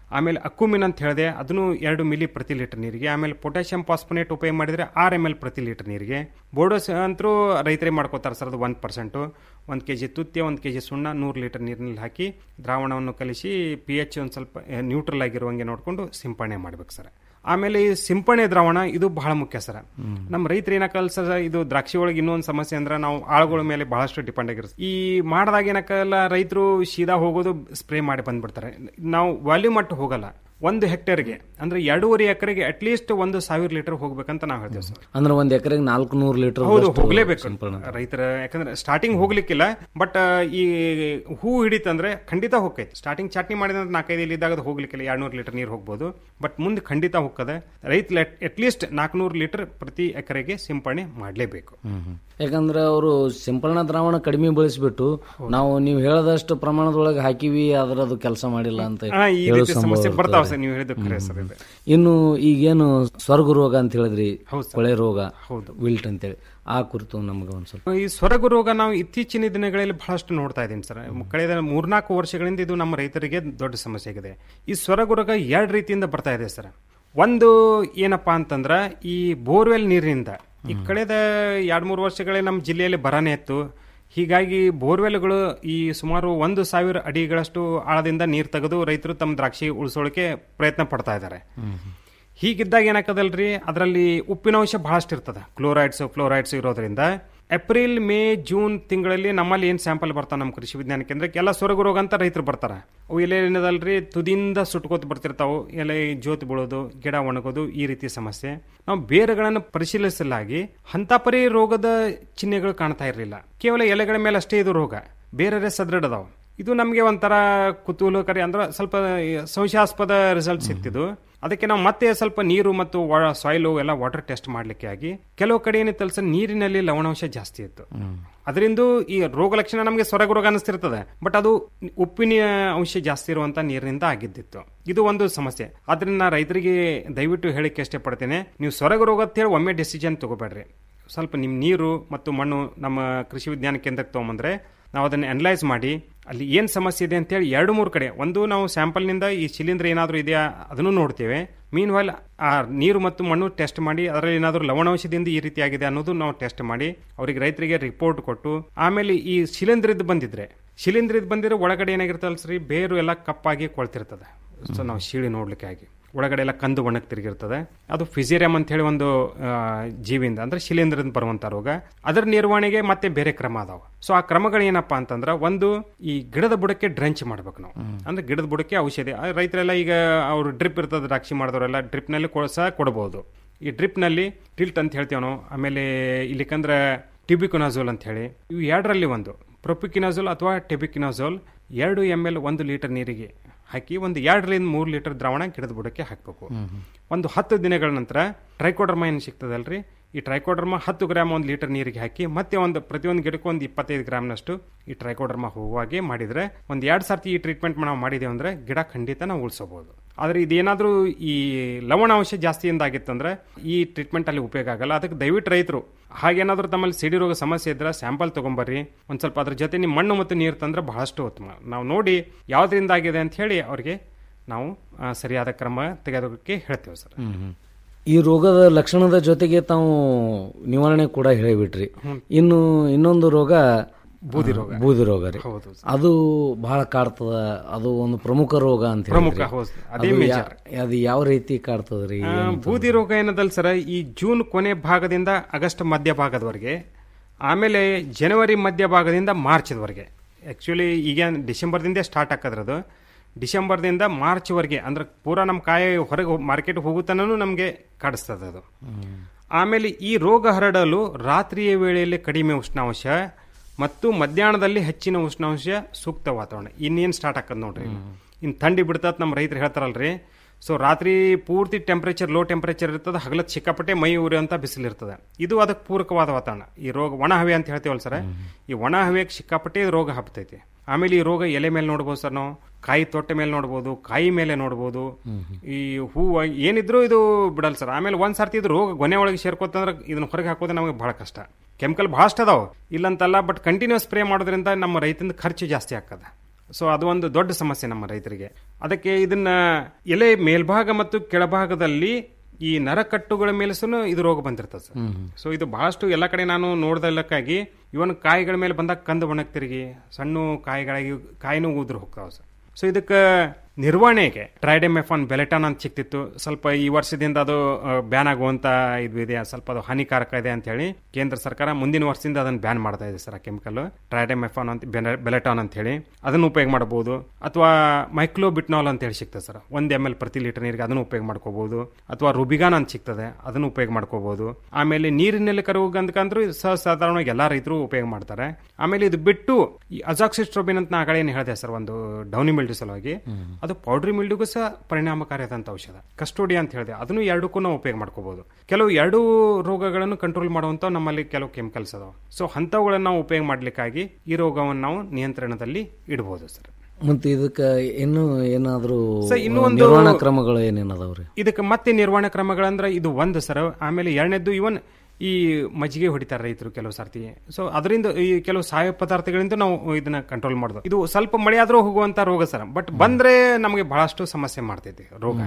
ಆಮೇಲೆ ಅಕ್ಕುಮಿನ್ ಅಂತ ಹೇಳಿದೆ ಅದನ್ನು ಎರಡು ಮಿಲಿ ಪ್ರತಿ ಲೀಟರ್ ನೀರಿಗೆ ಆಮೇಲೆ ಪೊಟ್ಯಾಷಿಯಂ ಪಾಸ್ಪೋನೇಟ್ ಉಪಯೋಗ ಮಾಡಿದರೆ ಆರು ಎಮ್ ಎಲ್ ಪ್ರತಿ ಲೀಟರ್ ನೀರಿಗೆ ಬೋಡೋಸ್ ಅಂತರೂ ರೈತರೇ ಮಾಡ್ಕೋತಾರೆ ಸರ್ ಅದು ಒಂದು ಪರ್ಸೆಂಟು ಒಂದು ಕೆ ಜಿ ತುತ್ಯ ಒಂದು ಕೆ ಜಿ ಸುಣ್ಣ ನೂರು ಲೀಟರ್ ನೀರಿನಲ್ಲಿ ಹಾಕಿ ದ್ರಾವಣವನ್ನು ಕಲಿಸಿ ಪಿ ಎಚ್ ಒಂದು ಸ್ವಲ್ಪ ನ್ಯೂಟ್ರಲ್ ಆಗಿರುವಂಗೆ ನೋಡಿಕೊಂಡು ಸಿಂಪಡಣೆ ಮಾಡ್ಬೇಕು ಸರ್ ಆಮೇಲೆ ಈ ಸಿಂಪಡಣೆ ದ್ರಾವಣ ಇದು ಬಹಳ ಮುಖ್ಯ ಸರ್ ನಮ್ಮ ರೈತರು ಏನಕ್ಕಲ್ಲ ಸರ್ ಇದು ದ್ರಾಕ್ಷಿ ಒಳಗೆ ಇನ್ನೊಂದು ಸಮಸ್ಯೆ ಅಂದ್ರೆ ನಾವು ಆಳುಗಳ ಮೇಲೆ ಬಹಳಷ್ಟು ಡಿಪೆಂಡ್ ಆಗಿರುತ್ತೆ ಈ ಮಾಡಿದಾಗ ಏನಕ್ಕಲ್ಲ ರೈತರು ಸೀದಾ ಹೋಗೋದು ಸ್ಪ್ರೇ ಮಾಡಿ ಬಂದ್ಬಿಡ್ತಾರೆ ನಾವು ವಾಲ್ಯೂಮ್ ಮಟ್ಟ ಹೋಗಲ್ಲ ಒಂದು ಹೆಕ್ಟೇರ್ಗೆ ಅಂದ್ರೆ ಎರಡೂವರೆ ಎಕರೆಗೆ ಅಟ್ಲೀಸ್ಟ್ ಒಂದು ಸಾವಿರ ಲೀಟರ್ ಹೋಗ್ಬೇಕಂತ ನಾವು ಹೇಳ್ತೇವೆ ಸರ್ ಅಂದ್ರೆ ಒಂದ್ ಎಕರೆಗೆ ನಾಲ್ಕು ನೂರು ಲೀಟರ್ ಹೌದು ಹೋಗ್ಲೇಬೇಕು ರೈತರ ಯಾಕಂದ್ರೆ ಸ್ಟಾರ್ಟಿಂಗ್ ಹೋಗ್ಲಿಕ್ಕಿಲ್ಲ ಬಟ್ ಈ ಹೂ ಹಿಡಿತಂದ್ರೆ ಖಂಡಿತ ಹೋಗ್ತೈತಿ ಸ್ಟಾರ್ಟಿಂಗ್ ಚಟ್ನಿ ಮಾಡಿದ ನಾಲ್ಕೈದು ಇಲ್ಲಿ ಇದ್ದಾಗ ಅದು ಹೋಗ್ಲಿಕ್ಕಿಲ್ಲ ಎರಡ್ನೂರು ಲೀಟರ್ ನೀರು ಹೋಗ್ಬೋದು ಬಟ್ ಮುಂದೆ ಖಂಡಿತ ಹೋಗ್ತದೆ ರೈತ ಅಟ್ಲೀಸ್ಟ್ ನಾಲ್ಕುನೂರು ಲೀಟರ್ ಪ್ರತಿ ಎಕರೆಗೆ ಸಿಂಪಡಣೆ ಮಾಡಲೇಬೇಕು ಯಾಕಂದ್ರೆ ಅವರು ಸಿಂಪಡಣಾ ದ್ರಾವಣ ಕಡಿಮೆ ಬಳಸಿಬಿಟ್ಟು ನಾವು ನೀವು ಹೇಳದಷ್ಟು ಪ್ರಮಾಣದೊಳಗೆ ಹಾಕಿವಿ ಆದ್ರೆ ಅದು ಕೆಲಸ ಮಾಡಿಲ್ಲ ಅಂತ ಆ, ಈ ಹೇಳೋ ರೀತಿ ಸಂಭವ ಸಮಸ್ಯೆ ಬರ್ತಾವೆ ಇರ್ತದೆ. ಸರ್ ನೀವು ಹೇಳಿದ್ದು ಖರೆ ಸರ್ ಇದು. ಇನ್ನು ಈಗೇನು ಸ್ವರ್ಗ ರೋಗ ಅಂತ ಹೇಳಿದ್ರಿ ಹೌದು ಸರ್. ಕೊಳೆ ರೋಗ ಹೌದು. ವಿಲ್ಟ್ ಅಂತೇಳಿ ಆ ಕುರಿತು ನಮ್ಗೆ ಒಂದ್ ಸ್ವಲ್ಪ ಈ ಸೊರಗು ರೋಗ ನಾವು ಇತ್ತೀಚಿನ ದಿನಗಳಲ್ಲಿ ಬಹಳಷ್ಟು ನೋಡ್ತಾ ಇದ್ದೀನಿ ಸರ್ ಕಳೆದ ಮೂರ್ನಾಲ್ಕು ವರ್ಷಗಳಿಂದ ಇದು ನಮ್ಮ ರೈತರಿಗೆ ದೊಡ್ಡ ಸಮಸ್ಯೆ ಆಗಿದೆ ಈ ಸೊರಗು ರೋಗ ಎರಡು ರೀತಿಯಿಂದ ಬರ್ತಾ ಇದೆ ಸರ್ ಒಂದು ಏನಪ್ಪಾ ಅಂತಂದ್ರೆ ಈ ಬೋರ್ವೆಲ್ ನೀರಿನಿಂದ ಈ ಕಳೆದ ಎರಡು ಮೂರು ವರ್ಷಗಳೇ ನಮ್ಮ ಜಿಲ್ಲೆಯಲ್ಲಿ ಬರನೇ ಇತ್ತು ಹೀಗಾಗಿ ಬೋರ್ವೆಲ್ಗಳು ಈ ಸುಮಾರು ಒಂದು ಸಾವಿರ ಅಡಿಗಳಷ್ಟು ಆಳದಿಂದ ನೀರು ತೆಗೆದು ರೈತರು ತಮ್ಮ ದ್ರಾಕ್ಷಿ ಉಳಿಸೋಳಕ್ಕೆ ಪ್ರಯತ್ನ ಪಡ್ತಾ ಇದ್ದಾರೆ ಹೀಗಿದ್ದಾಗ ಏನಾಕದಲ್ರಿ ಅದರಲ್ಲಿ ಉಪ್ಪಿನಾಂಶ ಬಹಳಷ್ಟು ಇರ್ತದೆ ಕ್ಲೋರೈಡ್ಸ್ ಫ್ಲೋರೈಡ್ಸ್ ಇರೋದ್ರಿಂದ ಏಪ್ರಿಲ್ ಮೇ ಜೂನ್ ತಿಂಗಳಲ್ಲಿ ನಮ್ಮಲ್ಲಿ ಏನು ಸ್ಯಾಂಪಲ್ ಬರ್ತಾವೆ ನಮ್ಮ ಕೃಷಿ ವಿಜ್ಞಾನ ಕೇಂದ್ರಕ್ಕೆ ಎಲ್ಲ ಸೊರಗು ರೋಗ ಅಂತ ರೈತರು ಬರ್ತಾರೆ ಅವು ಎಲೆ ಏನದಲ್ರಿ ತುದಿಯಿಂದ ಸುಟ್ಕೋತ ಬರ್ತಿರ್ತಾವೆ ಎಲೆ ಜೋತ್ ಬೀಳೋದು ಗಿಡ ಒಣಗೋದು ಈ ರೀತಿ ಸಮಸ್ಯೆ ನಾವು ಬೇರುಗಳನ್ನು ಪರಿಶೀಲಿಸಲಾಗಿ ಹಂತಾಪರಿ ರೋಗದ ಚಿಹ್ನೆಗಳು ಕಾಣ್ತಾ ಇರಲಿಲ್ಲ ಕೇವಲ ಎಲೆಗಳ ಮೇಲೆ ಅಷ್ಟೇ ಇದು ರೋಗ ಬೇರೆ ಸದೃಢ ಅದಾವ ಇದು ನಮಗೆ ಒಂಥರ ಕುತೂಹಲಕಾರಿ ಅಂದ್ರೆ ಸ್ವಲ್ಪ ಸಂಶಯಾಸ್ಪದ ರಿಸಲ್ಟ್ ಸಿಕ್ತಿದ್ದು ಅದಕ್ಕೆ ನಾವು ಮತ್ತೆ ಸ್ವಲ್ಪ ನೀರು ಮತ್ತು ಸಾಯಿಲು ಎಲ್ಲ ವಾಟರ್ ಟೆಸ್ಟ್ ಮಾಡ್ಲಿಕ್ಕೆ ಆಗಿ ಕೆಲವು ಕಡೆ ಏನಿತ್ತಲ್ಲ ಸರ್ ನೀರಿನಲ್ಲಿ ಲವಣಾಂಶ ಜಾಸ್ತಿ ಇತ್ತು ಅದರಿಂದ ಈ ರೋಗ ಲಕ್ಷಣ ನಮಗೆ ಸೊರಗ ರೋಗ ಅನಿಸ್ತಿರ್ತದೆ ಬಟ್ ಅದು ಉಪ್ಪಿನ ಅಂಶ ಜಾಸ್ತಿ ಇರುವಂತ ನೀರಿನಿಂದ ಆಗಿದ್ದಿತ್ತು ಇದು ಒಂದು ಸಮಸ್ಯೆ ಆದ್ರಿಂದ ನಾ ರೈತರಿಗೆ ದಯವಿಟ್ಟು ಹೇಳಿಕ್ಕೆ ಇಷ್ಟಪಡ್ತೇನೆ ನೀವು ಸೊರಗ ರೋಗ ಅಂತ ಹೇಳಿ ಒಮ್ಮೆ ಡಿಸಿಷನ್ ತಗೋಬೇಡ್ರಿ ಸ್ವಲ್ಪ ನಿಮ್ಮ ನೀರು ಮತ್ತು ಮಣ್ಣು ನಮ್ಮ ಕೃಷಿ ವಿಜ್ಞಾನ ಕೇಂದ್ರಕ್ಕೆ ತೊಗೊಂಬಂದ್ರೆ ನಾವು ಅದನ್ನು ಅನಲೈಸ್ ಮಾಡಿ ಅಲ್ಲಿ ಏನು ಸಮಸ್ಯೆ ಇದೆ ಅಂತೇಳಿ ಎರಡು ಮೂರು ಕಡೆ ಒಂದು ನಾವು ಸ್ಯಾಂಪಲ್ನಿಂದ ಈ ಶಿಲೀಂಧ್ರ ಏನಾದರೂ ಇದೆಯಾ ಅದನ್ನು ನೋಡ್ತೇವೆ ಮೀನ್ ವೈಲ್ ಆ ನೀರು ಮತ್ತು ಮಣ್ಣು ಟೆಸ್ಟ್ ಮಾಡಿ ಅದರಲ್ಲಿ ಏನಾದರೂ ಲವಣಾಂಶದಿಂದ ಈ ರೀತಿ ಆಗಿದೆ ಅನ್ನೋದು ನಾವು ಟೆಸ್ಟ್ ಮಾಡಿ ಅವರಿಗೆ ರೈತರಿಗೆ ರಿಪೋರ್ಟ್ ಕೊಟ್ಟು ಆಮೇಲೆ ಈ ಶಿಲೀಂಧ್ರದ್ದು ಬಂದಿದ್ರೆ ಶಿಲೀಂಧ್ರದ್ದು ಬಂದಿರೋ ಒಳಗಡೆ ಏನಾಗಿರ್ತಲ್ಲ ಸರಿ ಬೇರು ಎಲ್ಲ ಕಪ್ಪಾಗಿ ಕೊಳ್ತಿರ್ತದೆ ಸೊ ನಾವು ಶೀಳಿ ನೋಡ್ಲಿಕ್ಕೆ ಆಗಿ ಒಳಗಡೆ ಎಲ್ಲ ಕಂದು ಬಣ್ಣಕ್ಕೆ ತಿರುಗಿರ್ತದೆ ಅದು ಫಿಸಿರಿಯಂ ಅಂತ ಹೇಳಿ ಒಂದು ಆ, ಜೀವಿಯಿಂದ ಅಂದ್ರೆ ಶಿಲೀಂಧ್ರದಿಂದ ಬರುವಂತ ರೋಗ ಅದರ ನಿರ್ವಹಣೆಗೆ ಮತ್ತೆ ಬೇರೆ ಕ್ರಮ ಅದಾವ ಸೊ ಆ ಕ್ರಮಗಳು ಏನಪ್ಪಾ ಅಂತಂದ್ರೆ ಒಂದು ಈ ಗಿಡದ ಬುಡಕ್ಕೆ ಡ್ರೆಂಚ್ ಮಾಡ್ಬೇಕು ನಾವು ಅಂದ್ರೆ ಗಿಡದ ಬುಡಕ್ಕೆ ಔಷಧಿ ಆ, ರೈತರೆಲ್ಲ ಈಗ ಅವರು ಡ್ರಿಪ್ ಇರ್ತದೆ ದ್ರಾಕ್ಷಿ ಮಾಡಿದವರೆಲ್ಲ ಡ್ರಿಪ್ನಲ್ಲಿ ಸಹ ಕೊಡಬಹುದು ಈ ಡ್ರಿಪ್ನಲ್ಲಿ ಟಿಲ್ಟ್ ಅಂತ ಹೇಳ್ತೀವಿ ನಾವು ಆಮೇಲೆ ಇಲ್ಲಿಕಂದ್ರೆ ಟ್ಯೂಬಿಕೊನಾಜೋಲ್ ಅಂತ ಹೇಳಿ ಇವು ಎರಡರಲ್ಲಿ ಒಂದು ಪ್ರೊಪಿಕಿನಾಜೋಲ್ ಅಥವಾ ಟೆಬಿಕಿನಾಜೋಲ್ ಎರಡು ಎಮ್ ಎಲ್ ಒಂದು ಲೀಟರ್ ನೀರಿಗೆ ಹಾಕಿ ಒಂದು ಎರಡರಿಂದ ಮೂರು ಲೀಟರ್ ದ್ರಾವಣ ಗಿಡದ ಬುಡಕ್ಕೆ ಹಾಕಬೇಕು ಒಂದು ಹತ್ತು ದಿನಗಳ ನಂತರ ಟ್ರೈಕೋಡರ್ಮ ಏನು ಸಿಗ್ತದಲ್ರಿ ಈ ಟ್ರೈಕೋಡರ್ಮ ಹತ್ತು ಗ್ರಾಮ್ ಒಂದು ಲೀಟರ್ ನೀರಿಗೆ ಹಾಕಿ ಮತ್ತೆ ಒಂದು ಪ್ರತಿಯೊಂದು ಗಿಡಕ್ಕೂ ಒಂದು ಇಪ್ಪತ್ತೈದು ಗ್ರಾಮ್ನಷ್ಟು ಈ ಟ್ರೈಕೋಡರ್ಮ ಹೋಗುವಾಗೆ ಮಾಡಿದ್ರೆ ಒಂದು ಎರಡು ಸರ್ತಿ ಈ ಟ್ರೀಟ್ಮೆಂಟ್ ನಾವು ಮಾಡಿದೇವೆ ಅಂದ್ರೆ ಗಿಡ ಖಂಡಿತ ನಾವು ಉಳಿಸಬಹುದು ಆದರೆ ಇದೇನಾದರೂ ಈ ಲವಣಾಂಶ ಜಾಸ್ತಿಯಿಂದ ಆಗಿತ್ತಂದ್ರೆ ಈ ಟ್ರೀಟ್ಮೆಂಟ್ ಅಲ್ಲಿ ಉಪಯೋಗ ಆಗಲ್ಲ ಅದಕ್ಕೆ ದಯವಿಟ್ಟು ರೈತರು ಹಾಗೇನಾದ್ರೂ ತಮ್ಮಲ್ಲಿ ಸಿಡಿ ರೋಗ ಸಮಸ್ಯೆ ಇದ್ರೆ ಸ್ಯಾಂಪಲ್ ತಗೊಂಬರ್ರಿ ಒಂದು ಸ್ವಲ್ಪ ಅದ್ರ ಜೊತೆ ನಿಮ್ಮ ಮಣ್ಣು ಮತ್ತು ನೀರು ತಂದ್ರೆ ಬಹಳಷ್ಟು ಉತ್ತಮ ನಾವು ನೋಡಿ ಯಾವುದರಿಂದ ಆಗಿದೆ ಅಂತ ಹೇಳಿ ಅವ್ರಿಗೆ ನಾವು ಆ, ಸರಿಯಾದ ಕ್ರಮ ತೆಗೆಯೋದಕ್ಕೆ ಹೇಳ್ತೇವೆ ಸರ್ ಈ ರೋಗದ ಲಕ್ಷಣದ ಜೊತೆಗೆ ತಾವು ನಿವಾರಣೆ ಕೂಡ ಹೇಳಿಬಿಟ್ರಿ ಇನ್ನು ಇನ್ನೊಂದು ರೋಗ ಬೂದಿ ರೋಗ. ಆ, ಬೂದಿ ರೋಗ ರೀ ಹೌದು ಅದು ಬಹಳ ಕಾಡ್ತದ ಅದು ಒಂದು ಪ್ರಮುಖ ರೋಗ ಅಂತ ಪ್ರಮುಖ, ಹೇಳಿದ್ರಿ. ಹೌದು. ಅದೇ ಅದು major. ಯಾ- ಅದು ಯಾವ ರೀತಿ ಕಾಡ್ತದ್ರಿ ಆ, ಬೂದಿ ರೋಗ ಏನದಲ್ಲ ಸರ್ ಈ ಜೂನ್ ಕೊನೆ ಭಾಗದಿಂದ ಆಗಸ್ಟ್ ಮಧ್ಯ ಭಾಗದವರೆಗೆ ಆಮೇಲೆ ಜನವರಿ ಮಧ್ಯ ಭಾಗದಿಂದ ಮಾರ್ಚ್ವರೆಗೆ ಆ್ಯಕ್ಚುಲಿ ಈಗ ಡಿಸೆಂಬರ್ದಿಂದ ಸ್ಟಾರ್ಟ್ ಆಕದ್ರದು ಡಿಸೆಂಬರ್ದಿಂದ ಮಾರ್ಚ್ವರೆಗೆ ಅಂದ್ರೆ ಪೂರಾ ನಮ್ಮ ಕಾಯಿ ಹೊರಗೆ ಮಾರ್ಕೆಟ್ ಹೋಗುತ್ತಾನೂ ನಮಗೆ ಕಾಡಿಸ್ತದೆ ಅದು ಆಮೇಲೆ ಈ ರೋಗ ಹರಡಲು ರಾತ್ರಿಯ ವೇಳೆಯಲ್ಲಿ ಕಡಿಮೆ ಉಷ್ಣಾಂಶ ಮತ್ತು ಮಧ್ಯಾಹ್ನದಲ್ಲಿ ಹೆಚ್ಚಿನ ಉಷ್ಣಾಂಶ ಸೂಕ್ತ ವಾತಾವರಣ ಇನ್ನೇನು ಸ್ಟಾರ್ಟ್ ಆಕದ್ ನೋಡ್ರಿ ಇನ್ನು ಥಂಡಿ ಬಿಡ್ತತ್ ನಮ್ಮ ರೈತರು ಹೇಳ್ತಾರಲ್ರಿ ಸೊ ರಾತ್ರಿ ಪೂರ್ತಿ ಟೆಂಪ್ರೇಚರ್ ಲೋ ಟೆಂಪ್ರೇಚರ್ ಇರ್ತದೆ ಹಗಲತ್ ಸಿಕ್ಕಾಪಟ್ಟೆ ಮೈ ಉರಿಯುವಂತ ಬಿಸಿಲು ಇರ್ತದೆ ಇದು ಅದಕ್ಕೆ ಪೂರಕವಾದ ವಾತಾವರಣ ಈ ರೋಗ ಒಣ ಹವೆ ಅಂತ ಹೇಳ್ತೀವಲ್ಲ ಸರ್ ಈ ಒಣ ಹವೆಗೆ ಸಿಕ್ಕಾಪಟ್ಟೆ ಇದು ರೋಗ ಹಬ್ತೈತಿ ಆಮೇಲೆ ಈ ರೋಗ ಎಲೆ ಮೇಲೆ ನೋಡ್ಬೋದು ಸರ್ ನಾವು ಕಾಯಿ ತೊಟ್ಟೆ ಮೇಲೆ ನೋಡ್ಬೋದು ಕಾಯಿ ಮೇಲೆ ನೋಡ್ಬೋದು ಈ ಹೂವು ಏನಿದ್ರು ಇದು ಬಿಡಲ್ಲ ಸರ್ ಆಮೇಲೆ ಒಂದ್ ಸರ್ತಿ ಇದು ರೋಗ ಗೊನೆ ಒಳಗೆ ಸೇರ್ಕೋತಂದ್ರೆ ಇದನ್ನ ಹೊರಗೆ ಹಾಕೋದು ನಮಗೆ ಬಹಳ ಕಷ್ಟ ಕೆಮಿಕಲ್ ಬಹಳಷ್ಟು ಅದಾವ ಇಲ್ಲಂತಲ್ಲ ಬಟ್ ಕಂಟಿನ್ಯೂಸ್ ಸ್ಪ್ರೇ ಮಾಡೋದ್ರಿಂದ ನಮ್ಮ ರೈತನ ಖರ್ಚು ಜಾಸ್ತಿ ಆಗ್ತದೆ ಸೊ ಅದು ಒಂದು ದೊಡ್ಡ ಸಮಸ್ಯೆ ನಮ್ಮ ರೈತರಿಗೆ ಅದಕ್ಕೆ ಇದನ್ನ ಎಲೆ ಮೇಲ್ಭಾಗ ಮತ್ತು ಕೆಳಭಾಗದಲ್ಲಿ ಈ ನರಕಟ್ಟುಗಳ ಮೇಲೆ ಸಹ ಇದು ರೋಗ ಬಂದಿರ್ತದೆ ಸರ್ ಸೊ ಇದು ಬಹಳಷ್ಟು ಎಲ್ಲ ಕಡೆ ನಾನು ನೋಡ್ದಲ್ಲಕ್ಕಾಗಿ ಇವನ್ ಕಾಯಿಗಳ ಮೇಲೆ ಬಂದಾಗ ಕಂದು ಬಣ್ಣಕ್ಕೆ ತಿರುಗಿ ಸಣ್ಣ ಕಾಯಿಗಳಾಗಿ ಕಾಯಿನೂ ಉದುರು ಹೋಗ್ತಾವ ಸರ್ ಸೊ ಇದಕ್ಕೆ ನಿರ್ವಹಣೆಗೆ ಟ್ರೈಡೆಮೆಫಾನ್ ಬೆಲೆಟಾನ್ ಅಂತ ಸಿಕ್ತಿತ್ತು ಸ್ವಲ್ಪ ಈ ವರ್ಷದಿಂದ ಅದು ಬ್ಯಾನ್ ಆಗುವಂತ ಇದು ಇದೆ ಸ್ವಲ್ಪ ಅದು ಹಾನಿಕಾರಕ ಇದೆ ಅಂತ ಹೇಳಿ ಕೇಂದ್ರ ಸರ್ಕಾರ ಮುಂದಿನ ವರ್ಷದಿಂದ ಅದನ್ನು ಬ್ಯಾನ್ ಮಾಡ್ತಾ ಇದೆ ಸರ್ ಆ ಕೆಮಿಕಲ್ ಟ್ರೈಡೆಮೆಫಾನ್ ಅಂತ ಬೆಲೆ- ಬೆಲೆಟಾನ್ ಅಂತ ಹೇಳಿ ಅದನ್ನು ಉಪಯೋಗ ಮಾಡಬಹುದು ಅಥವಾ ಮೈಕ್ಲೋಬಿಟ್ನಾಲ್ ಅಂತ ಹೇಳಿ ಸಿಗ್ತದೆ ಸರ್ ಒಂದ್ ಎಮ್ ಎಲ್ ಪ್ರತಿ ಲೀಟರ್ ನೀರಿಗೆ ಅದನ್ನು ಉಪಯೋಗ ಮಾಡ್ಕೋಬಹುದು ಅಥವಾ ರುಬಿಗಾನ್ ಅಂತ ಸಿಗ್ತದೆ ಅದನ್ನು ಉಪಯೋಗ ಮಾಡ್ಕೋಬಹುದು ಆಮೇಲೆ ನೀರಿನಲ್ಲಿ ಕರವು ಗಂಧಕಂದ್ರು ಸಾಧಾರಣವಾಗಿ ಎಲ್ಲಾ ರೈತರು ಉಪಯೋಗ ಮಾಡ್ತಾರೆ ಆಮೇಲೆ ಇದು ಬಿಟ್ಟು ಈ ಅಜಾಕ್ಸಿಸ್ಟ್ರೋಬಿನ್ ಅಂತ ನಾ ಆಗಲೇ ಏನ್ ಹೇಳಿದೆ ಸರ್ ಒಂದು ಡೌನಿ ಮಿಲ್ಡಿ ಸಲುವಾಗಿ ಅದು ಪೌಡ್ರಿ ಮಿಲ್ಡಿಗೂ ಸಹ ಪರಿಣಾಮಕಾರಿಯಾದಂಥ ಔಷಧ ಕಸ್ಟೋಡಿ ಅಂತ ಹೇಳಿದೆ ಅದನ್ನು ಎರಡಕ್ಕೂ ನಾವು ಉಪಯೋಗ ಮಾಡ್ಕೋಬಹುದು ಕೆಲವು ಎರಡು ರೋಗಗಳನ್ನು ಕಂಟ್ರೋಲ್ ಮಾಡುವಂತ ನಮ್ಮಲ್ಲಿ ಕೆಲವು ಕೆಮಿಕಲ್ಸ್ ಅದಾವ ಸೊ ಅಂಥವುಗಳನ್ನು ನಾವು ಉಪಯೋಗ ಮಾಡ್ಲಿಕ್ಕಾಗಿ ಈ ರೋಗವನ್ನು ನಾವು ನಿಯಂತ್ರಣದಲ್ಲಿ ಇಡಬಹುದು ಸರ್ ಮತ್ತೆ ಇದಕ್ಕೆ ಇನ್ನು ಏನಾದರೂ ಸರ್, ಇನ್ನೂ ಒಂದು- ನಿರ್ವಹಣಾ ಕ್ರಮಗಳು ಏನೇನದಾವ್ರಿ ಇದಕ್ಕೆ ಮತ್ತೆ ನಿರ್ವಹಣೆ ಕ್ರಮಗಳಂದ್ರೆ ಇದು ಒಂದು ಸರ್ ಆಮೇಲೆ ಎರಡನೇದ್ದು ಇವನ್ ಈ ಮಜ್ಜಿಗೆ ಹೊಡಿತಾರೆ ರೈತರು ಕೆಲವು ಸರ್ತಿ ಸೊ ಅದರಿಂದ ಈ ಕೆಲವು ಸಾವಯವ ಪದಾರ್ಥಗಳಿಂದ ನಾವು ಇದನ್ನ ಕಂಟ್ರೋಲ್ ಮಾಡೋದು ಇದು ಸ್ವಲ್ಪ ಮಳೆ ಆದ್ರೂ ಹೋಗುವಂತ ರೋಗ ಸರ್ ಬಟ್ ಬಂದ್ರೆ ನಮಗೆ ಬಹಳಷ್ಟು ಸಮಸ್ಯೆ ಮಾಡ್ತೈತಿ ರೋಗ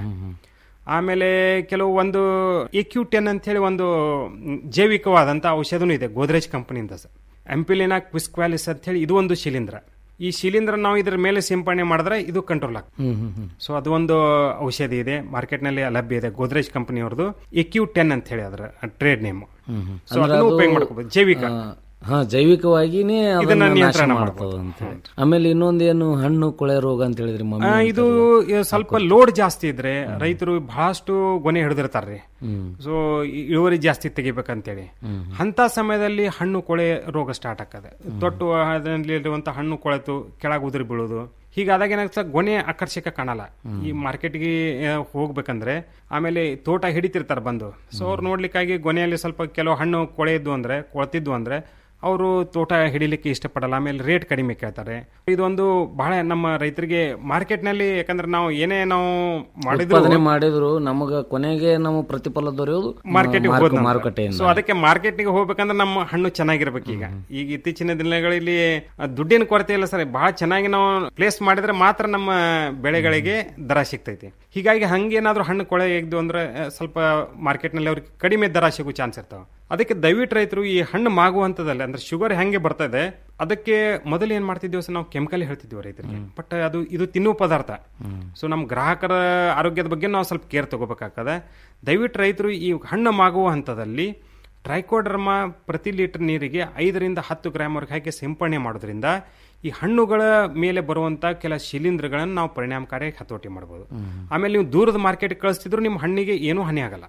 ಆಮೇಲೆ ಕೆಲವು ಒಂದು ಎಕ್ಯೂಟೆನ್ ಅಂತ ಹೇಳಿ ಒಂದು ಮ್, ಜೈವಿಕವಾದಂತ ಔಷಧನೂ ಇದೆ ಗೋದ್ರೇಜ್ ಕಂಪನಿಯಿಂದ ಸರ್ ಎಂಪಿಲಿನಾ ಕ್ವಿಸ್ಕ್ವಾಲಿಸ್ ಅಂತ ಹೇಳಿ ಇದು ಒಂದು ಶಿಲೀಂಧ್ರ ಈ ಶಿಲೀಂಧ್ರ ನಾವು ಇದ್ರ ಮೇಲೆ ಸಿಂಪಡಣೆ ಮಾಡಿದ್ರೆ ಇದು ಕಂಟ್ರೋಲ್ ಆಗ್ತದೆ ಹ್ಮ್ ಹ್ಮ್ ಹ್ಮ್ ಸೊ ಅದು ಒಂದು ಔಷಧಿ ಇದೆ ಮಾರ್ಕೆಟ್ ನಲ್ಲಿ ಲಭ್ಯ ಇದೆ ಗೋದ್ರೇಜ್ ಕಂಪನಿಯವ್ರದ್ದು ಎಕ್ಯೂ ಟೆನ್ ಅಂತ ಹೇಳಿ ಅದರ trade name hmm hmm. So ಅಂದ್ರೆ ಅದನ್ನು ಅದು, ಉಪಯೋಗ ಮಾಡ್ಕೋಬಹುದು ಜೈವಿಕ ಆ, ಹಾ ಜೈವಿಕವಾಗಿನೇ ಇದನ್ನ ಅದನ್ನ ನಾಶ ನಿಯಂತ್ರಣ ಮಾಡ್ತದ ಅಂತ ಹೇಳಿ ಆಮೇಲೆ ಇನ್ನೊಂದೇನು ಹಣ್ಣು ಕೊಳೆ ರೋಗ ಅಂತ ಹೇಳಿದ್ರಿ ಆ, ಮಮ್ಮಿ ಇದು ಈ ಸ್ವಲ್ಪ ಲೋಡ್ ಜಾಸ್ತಿ ಇದ್ರೆ ರೈತರು ಬಹಳಷ್ಟು ಗೊನೆ ಹಿಡಿದಿರ್ತಾರ್ರಿ ಹ್ಮ್. ಸೊ ಇಳುವರಿ ಜಾಸ್ತಿ ತೆಗಿಬೇಕಂತೇಳಿ ಹ್ಮ್. ಅಂತ ಸಮಯದಲ್ಲಿ ಹಣ್ಣು ಕೊಳೆ ರೋಗ ಸ್ಟಾರ್ಟ್ ಆಗ್ತದೆ ತೊಟ್ಟು ಅದರಲ್ಲಿರುವಂತ ಹಣ್ಣು ಕೊಳೆತು ಕೆಳಗೆ ಉದುರಿ ಬೀಳೋದು ಹೀಗಾದಾಗ ಏನಾಗ್ತದೆ ಗೊನೆ ಆಕರ್ಷಕ ಕಾಣಲ್ಲ ಈ ಮಾರ್ಕೆಟ್ಗೆ ಹೋಗ್ಬೇಕಂದ್ರೆ ಆಮೇಲೆ ತೋಟ ಹಿಡಿತಿರ್ತಾರೆ ಬಂದು ಸೊ ಅವ್ರು ನೋಡ್ಲಿಕ್ಕಾಗಿ ಗೊನೆಯಲ್ಲಿ ಸ್ವಲ್ಪ ಕೆಲವು ಹಣ್ಣು ಕೊಳೆ ಇದ್ದು ಅಂದ್ರೆ ಕೊಳ್ತಿದ್ವು ಅಂದ್ರೆ ಅವರು ತೋಟ ಹಿಡಿಲಿಕ್ಕೆ ಇಷ್ಟಪಡಲ್ಲ ಆಮೇಲೆ ರೇಟ್ ಕಡಿಮೆ ಕೇಳ್ತಾರೆ ಇದೊಂದು ಬಹಳ ನಮ್ಮ ರೈತರಿಗೆ ಮಾರ್ಕೆಟ್ನಲ್ಲಿ ಯಾಕಂದ್ರೆ ನಾವು ಏನೇ ನಾವು ಮಾಡಿದ್ರು ಉತ್ಪಾದನೆ ಮಾಡಿದ್ರು ನಮಗ ಕೊನೆಗೆ ನಮ್ಮ ಪ್ರತಿಫಲ ದೊರೆಯೋದು ಮಾರ್ಕೆಟ್ಗೆ ಮಾರ್ಕ- ಹೋದ ಮಾರುಕಟ್ಟೆಯಿಂದ ಸೊ ಅದಕ್ಕೆ ಮಾರ್ಕೆಟ್ಗೆ ಹೋಗ್ಬೇಕಂದ್ರೆ ನಮ್ಮ ಹಣ್ಣು ಚೆನ್ನಾಗಿರ್ಬೇಕು ಈಗ ಈಗ ಇತ್ತೀಚಿನ ದಿನಗಳಲ್ಲಿ ಆ, ದುಡ್ಡಿನ ಕೊರತೆ ಇಲ್ಲ ಸರ್ ಬಹಳ ಚೆನ್ನಾಗಿ ನಾವು ಪ್ಲೇಸ್ ಮಾಡಿದ್ರೆ ಮಾತ್ರ ನಮ್ಮ ಬೆಳೆಗಳಿಗೆ ದರ ಸಿಗ್ತೈತಿ ಹೀಗಾಗಿ ಹಂಗೇನಾದ್ರೂ ಹಣ್ಣು ಕೊಳೆ ಇದ್ದು ಅಂದ್ರೆ ಆ, ಸ್ವಲ್ಪ ಮಾರ್ಕೆಟ್ನಲ್ಲಿ ಅವ್ರಿಗೆ ಕಡಿಮೆ ದರ ಸಿಗೋ ಚಾನ್ಸ್ ಇರ್ತಾವ ಅದಕ್ಕೆ ದಯವಿಟ್ಟು ರೈತರು ಈ ಹಣ್ಣು ಮಾಗುವಂತದಲ್ಲ ಅಂದ್ರೆ ಶುಗರ್ ಹೆಂಗೆ ಬರ್ತಾ ಇದೆ ಅದಕ್ಕೆ ಮೊದಲು ಏನ್ ಮಾಡ್ತಿದ್ವಿ ಸರ್ ನಾವು ಕೆಮಿಕಲ್ ಹೇಳ್ತಿದ್ವಿ ರೈತರಿಗೆ ಬಟ್ ಅದು ಇದು ತಿನ್ನುವ ಪದಾರ್ಥ ಸೊ ನಮ್ಮ ಗ್ರಾಹಕರ ಆರೋಗ್ಯದ ಬಗ್ಗೆ ನಾವು ಸ್ವಲ್ಪ ಕೇರ್ ತಗೋಬೇಕಾಗ್ತದೆ ದಯವಿಟ್ಟು ರೈತರು ಈ ಹಣ್ಣು ಮಾಗುವ ಹಂತದಲ್ಲಿ ಟ್ರೈಕೋಡರ್ಮಾ ಪ್ರತಿ ಲೀಟರ್ ನೀರಿಗೆ ಐದರಿಂದ ಹತ್ತು ಗ್ರಾಮ್ವರೆಗೆ ಹಾಕಿ ಸಿಂಪಡಣೆ ಮಾಡೋದ್ರಿಂದ ಈ ಹಣ್ಣುಗಳ ಮೇಲೆ ಬರುವಂತ ಕೆಲ ಶಿಲೀಂಧ್ರಗಳನ್ನು ನಾವು ಪರಿಣಾಮಕಾರಿಯಾಗಿ ಹತೋಟಿ ಮಾಡಬಹುದು ಆಮೇಲೆ ನೀವು ದೂರದ ಮಾರ್ಕೆಟ್ ಕಳಿಸ್ತಿದ್ರು ನಿಮ್ಮ ಹಣ್ಣಿಗೆ ಏನೂ ಹಾನಿ ಆಗಲ್ಲ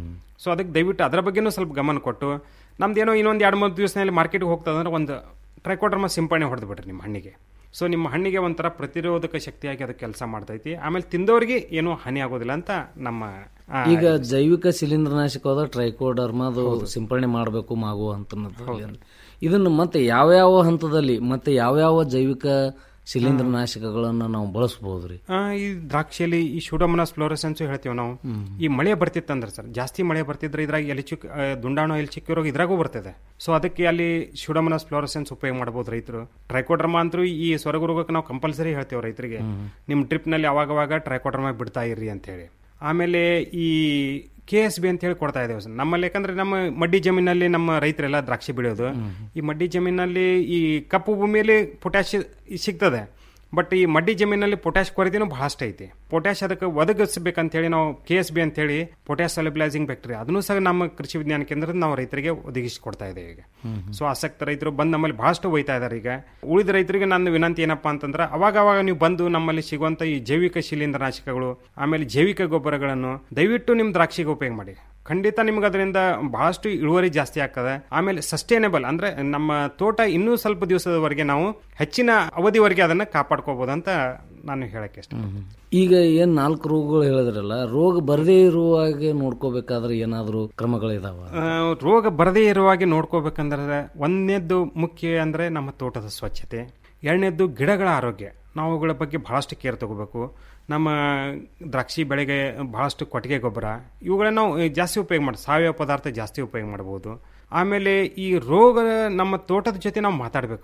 ಸೊ ಅದಕ್ಕೆ ದಯವಿಟ್ಟು ಅದರ ಬಗ್ಗೆನೂ ಸ್ವಲ್ಪ ಗಮನ ಕೊಟ್ಟು ನಮ್ದೇನೋ ಇನ್ನೊಂದು ಎರಡು ಮೂರು ದಿವಸದಲ್ಲಿ ಮಾರ್ಕೆಟ್ಗೆ ಹೋಗ್ತದಂದ್ರೆ ಒಂದು ಟ್ರೈಕೋಡರ್ಮ ಸಿಂಪಡಣೆ ಹೊಡೆದು ಬಿಡ್ರಿ ನಿಮ್ಮ ಹಣ್ಣಿಗೆ ಸೊ ನಿಮ್ಮ ಹಣ್ಣಿಗೆ ಒಂಥರ ಪ್ರತಿರೋಧಕ ಶಕ್ತಿಯಾಗಿ ಅದು ಕೆಲಸ ಮಾಡ್ತೈತಿ ಆಮೇಲೆ ತಿಂದವರಿಗೆ ಏನೂ ಹಾನಿ ಆಗೋದಿಲ್ಲ ಅಂತ ನಮ್ಮ ಆ, ಈಗ ಜೈವಿಕ ಶಿಲೀಂಧ್ರನಾಶಕವಾದ ಟ್ರೈಕೋಡರ್ಮಾದು ಸಿಂಪಡಣೆ ಮಾಡಬೇಕು ಮಾಗುವ ಅಂತ ಇದನ್ನು ಮತ್ತೆ ಯಾವ್ಯಾವ ಹಂತದಲ್ಲಿ ಮತ್ತೆ ಯಾವ್ಯಾವ ಜೈವಿಕ ಶಿಲೀಂಧ್ರನಾಶಕಗಳನ್ನ ನಾವು ಬಳಸಬಹುದ್ರಿ ಆ, ಈ ದ್ರಾಕ್ಷಿಯಲ್ಲಿ ಈ ಶೂಡೋಮನಾಸ್ ಫ್ಲೋರಸೆನ್ಸ್ ಹೇಳ್ತೀವಿ ನಾವು ಈ ಮಳೆ ಬರ್ತಿತ್ತಂದ್ರೆ ಸರ್ ಜಾಸ್ತಿ ಮಳೆ ಬರ್ತಿದ್ರೆ ಇದ್ರಾಗ ಎಲ್ಲಿ ಚಿಕ್ಕ ಆ, ದುಂಡಾಣು ಎಲ್ಲಿ ಚಿಕ್ಕ ರೋಗ ಇದ್ರಾಗೂ ಬರ್ತದೆ ಸೊ ಅದಕ್ಕೆ ಅಲ್ಲಿ ಶೂಡೋಮನಾಸ್ ಫ್ಲೋರಸೆನ್ಸ್ ಉಪಯೋಗ ಮಾಡಬಹುದು ರೈತರು ಟ್ರೈಕೋಡ್ರಮಾ ಅಂತೂ ಈ ಸ್ವರ್ಗ ರೋಗಕ್ಕೆ ನಾವು ಕಂಪಲ್ಸರಿ ಹೇಳ್ತೇವೆ ರೈತರಿಗೆ ನಿಮ್ಮ ಟ್ರಿಪ್ನಲ್ಲಿ ಅವಾಗವಾಗ ಟ್ರೈಕೋಡ್ರಮಾ ಬಿಡ್ತಾ ಇರ್ರಿ ಅಂತ ಹೇಳಿ ಆಮೇಲೆ ಈ ಕೆ ಎಸ್ ಬಿ ಅಂತ ಹೇಳಿ ಕೊಡ್ತಾ ಇದ್ದೇವೆ ಸರ್ ನಮ್ಮಲ್ಲಿ ಯಾಕಂದ್ರೆ ನಮ್ಮ ಮಡ್ಡಿ ಜಮೀನಲ್ಲಿ ನಮ್ಮ ರೈತರೆಲ್ಲ ದ್ರಾಕ್ಷಿ ಬೆಳೆಯೋದು ಈ ಮಡ್ಡಿ ಜಮೀನಲ್ಲಿ ಈ ಕಪ್ಪು ಭೂಮಿಯಲ್ಲಿ ಪೊಟ್ಯಾಶ್ ಸಿಗ್ತದೆ ಬಟ್ ಈ ಮಡ್ಡಿ ಜಮೀನಲ್ಲಿ ಪೊಟ್ಯಾಶ್ ಕೊರತೆನೂ ಬಹಳಷ್ಟು ಐತಿ ಪೊಟ್ಯಾಶ್ ಅದಕ್ಕೆ ಒದಗಿಸಬೇಕಂತ ಹೇಳಿ ನಾವು ಕೆ ಎಸ್ ಬಿ ಅಂತ ಹೇಳಿ ಪೊಟ್ಯಾಶ್ ಸೆಲೆಬ್ಲೈಸಿಂಗ್ ಬ್ಯಾಕ್ಟೀರಿಯಾ ಅದನ್ನು ಸಹ ನಮ್ಮ ಕೃಷಿ ವಿಜ್ಞಾನ ಕೇಂದ್ರದ ನಾವು ರೈತರಿಗೆ ಒದಗಿಸಿ ಕೊಡ್ತಾ ಇದ್ದೇವೆ ಈಗ ಸೊ ಆಸಕ್ತ ರೈತರು ಬಂದು ನಮ್ಮಲ್ಲಿ ಬಹಳಷ್ಟು ಒಯ್ತಾ ಇದ್ದಾರೆ ಈಗ ಉಳಿದ ರೈತರಿಗೆ ನನ್ನ ವಿನಂತಿ ಏನಪ್ಪಾ ಅಂತಂದ್ರೆ ಅವಾಗ ಅವಾಗ ನೀವು ಬಂದು ನಮ್ಮಲ್ಲಿ ಸಿಗುವಂತ ಈ ಜೈವಿಕ ಶಿಲೀಂಧ್ರನಾಶಕಗಳು ಆಮೇಲೆ ಜೈವಿಕ ಗೊಬ್ಬರಗಳನ್ನು ದಯವಿಟ್ಟು ನಿಮ್ಮ ದ್ರಾಕ್ಷಿಗೆ ಉಪಯೋಗ ಮಾಡಿ ಖಂಡಿತ ನಿಮ್ಗೆ ಅದರಿಂದ ಬಹಳಷ್ಟು ಇಳುವರಿ ಜಾಸ್ತಿ ಆಗ್ತದೆ ಆಮೇಲೆ ಸಸ್ಟೈನೇಬಲ್ ಅಂದ್ರೆ ನಮ್ಮ ತೋಟ ಇನ್ನೂ ಸ್ವಲ್ಪ ದಿವಸದವರೆಗೆ ನಾವು ಹೆಚ್ಚಿನ ಅವಧಿವರೆಗೆ ಅದನ್ನ ಕಾಪಾಡ್ಕೋಬಹುದು ಅಂತ ನಾನು ಹೇಳಕ್ಕೆ ಇಷ್ಟ ಈಗ ಏನ್ ನಾಲ್ಕು ರೋಗಗಳು ಹೇಳಿದ್ರಲ್ಲ ರೋಗ ಬರದೇ ಇರುವ ಹಾಗೆ ನೋಡ್ಕೋಬೇಕಾದ್ರೆ ಏನಾದರೂ ಕ್ರಮಗಳಿದಾವ ಆ, ರೋಗ ಬರದೇ ಇರುವಾಗೆ ನೋಡ್ಕೋಬೇಕಂದ್ರೆ ಒಂದನೇದ್ದು ಮುಖ್ಯ ಅಂದ್ರೆ ನಮ್ಮ ತೋಟದ ಸ್ವಚ್ಛತೆ ಎರಡನೇದ್ದು ಗಿಡಗಳ ಆರೋಗ್ಯ ನಾವು ಅವುಗಳ ಬಗ್ಗೆ ಬಹಳಷ್ಟು ಕೇರ್ ತಗೋಬೇಕು ನಮ್ಮ ದ್ರಾಕ್ಷಿ ಬೆಳೆಗೆ ಬಹಳಷ್ಟು ಕೊಟ್ಟಿಗೆ ಗೊಬ್ಬರ ಇವುಗಳನ್ನ ನಾವು ಜಾಸ್ತಿ ಉಪಯೋಗ ಮಾಡಿ ಸಾವಯವ ಪದಾರ್ಥ ಜಾಸ್ತಿ ಉಪಯೋಗ ಮಾಡಬಹುದು ಆಮೇಲೆ ಈ ರೋಗ ನಮ್ಮ ತೋಟದ ಜೊತೆ ನಾವು ಮಾತಾಡಬೇಕು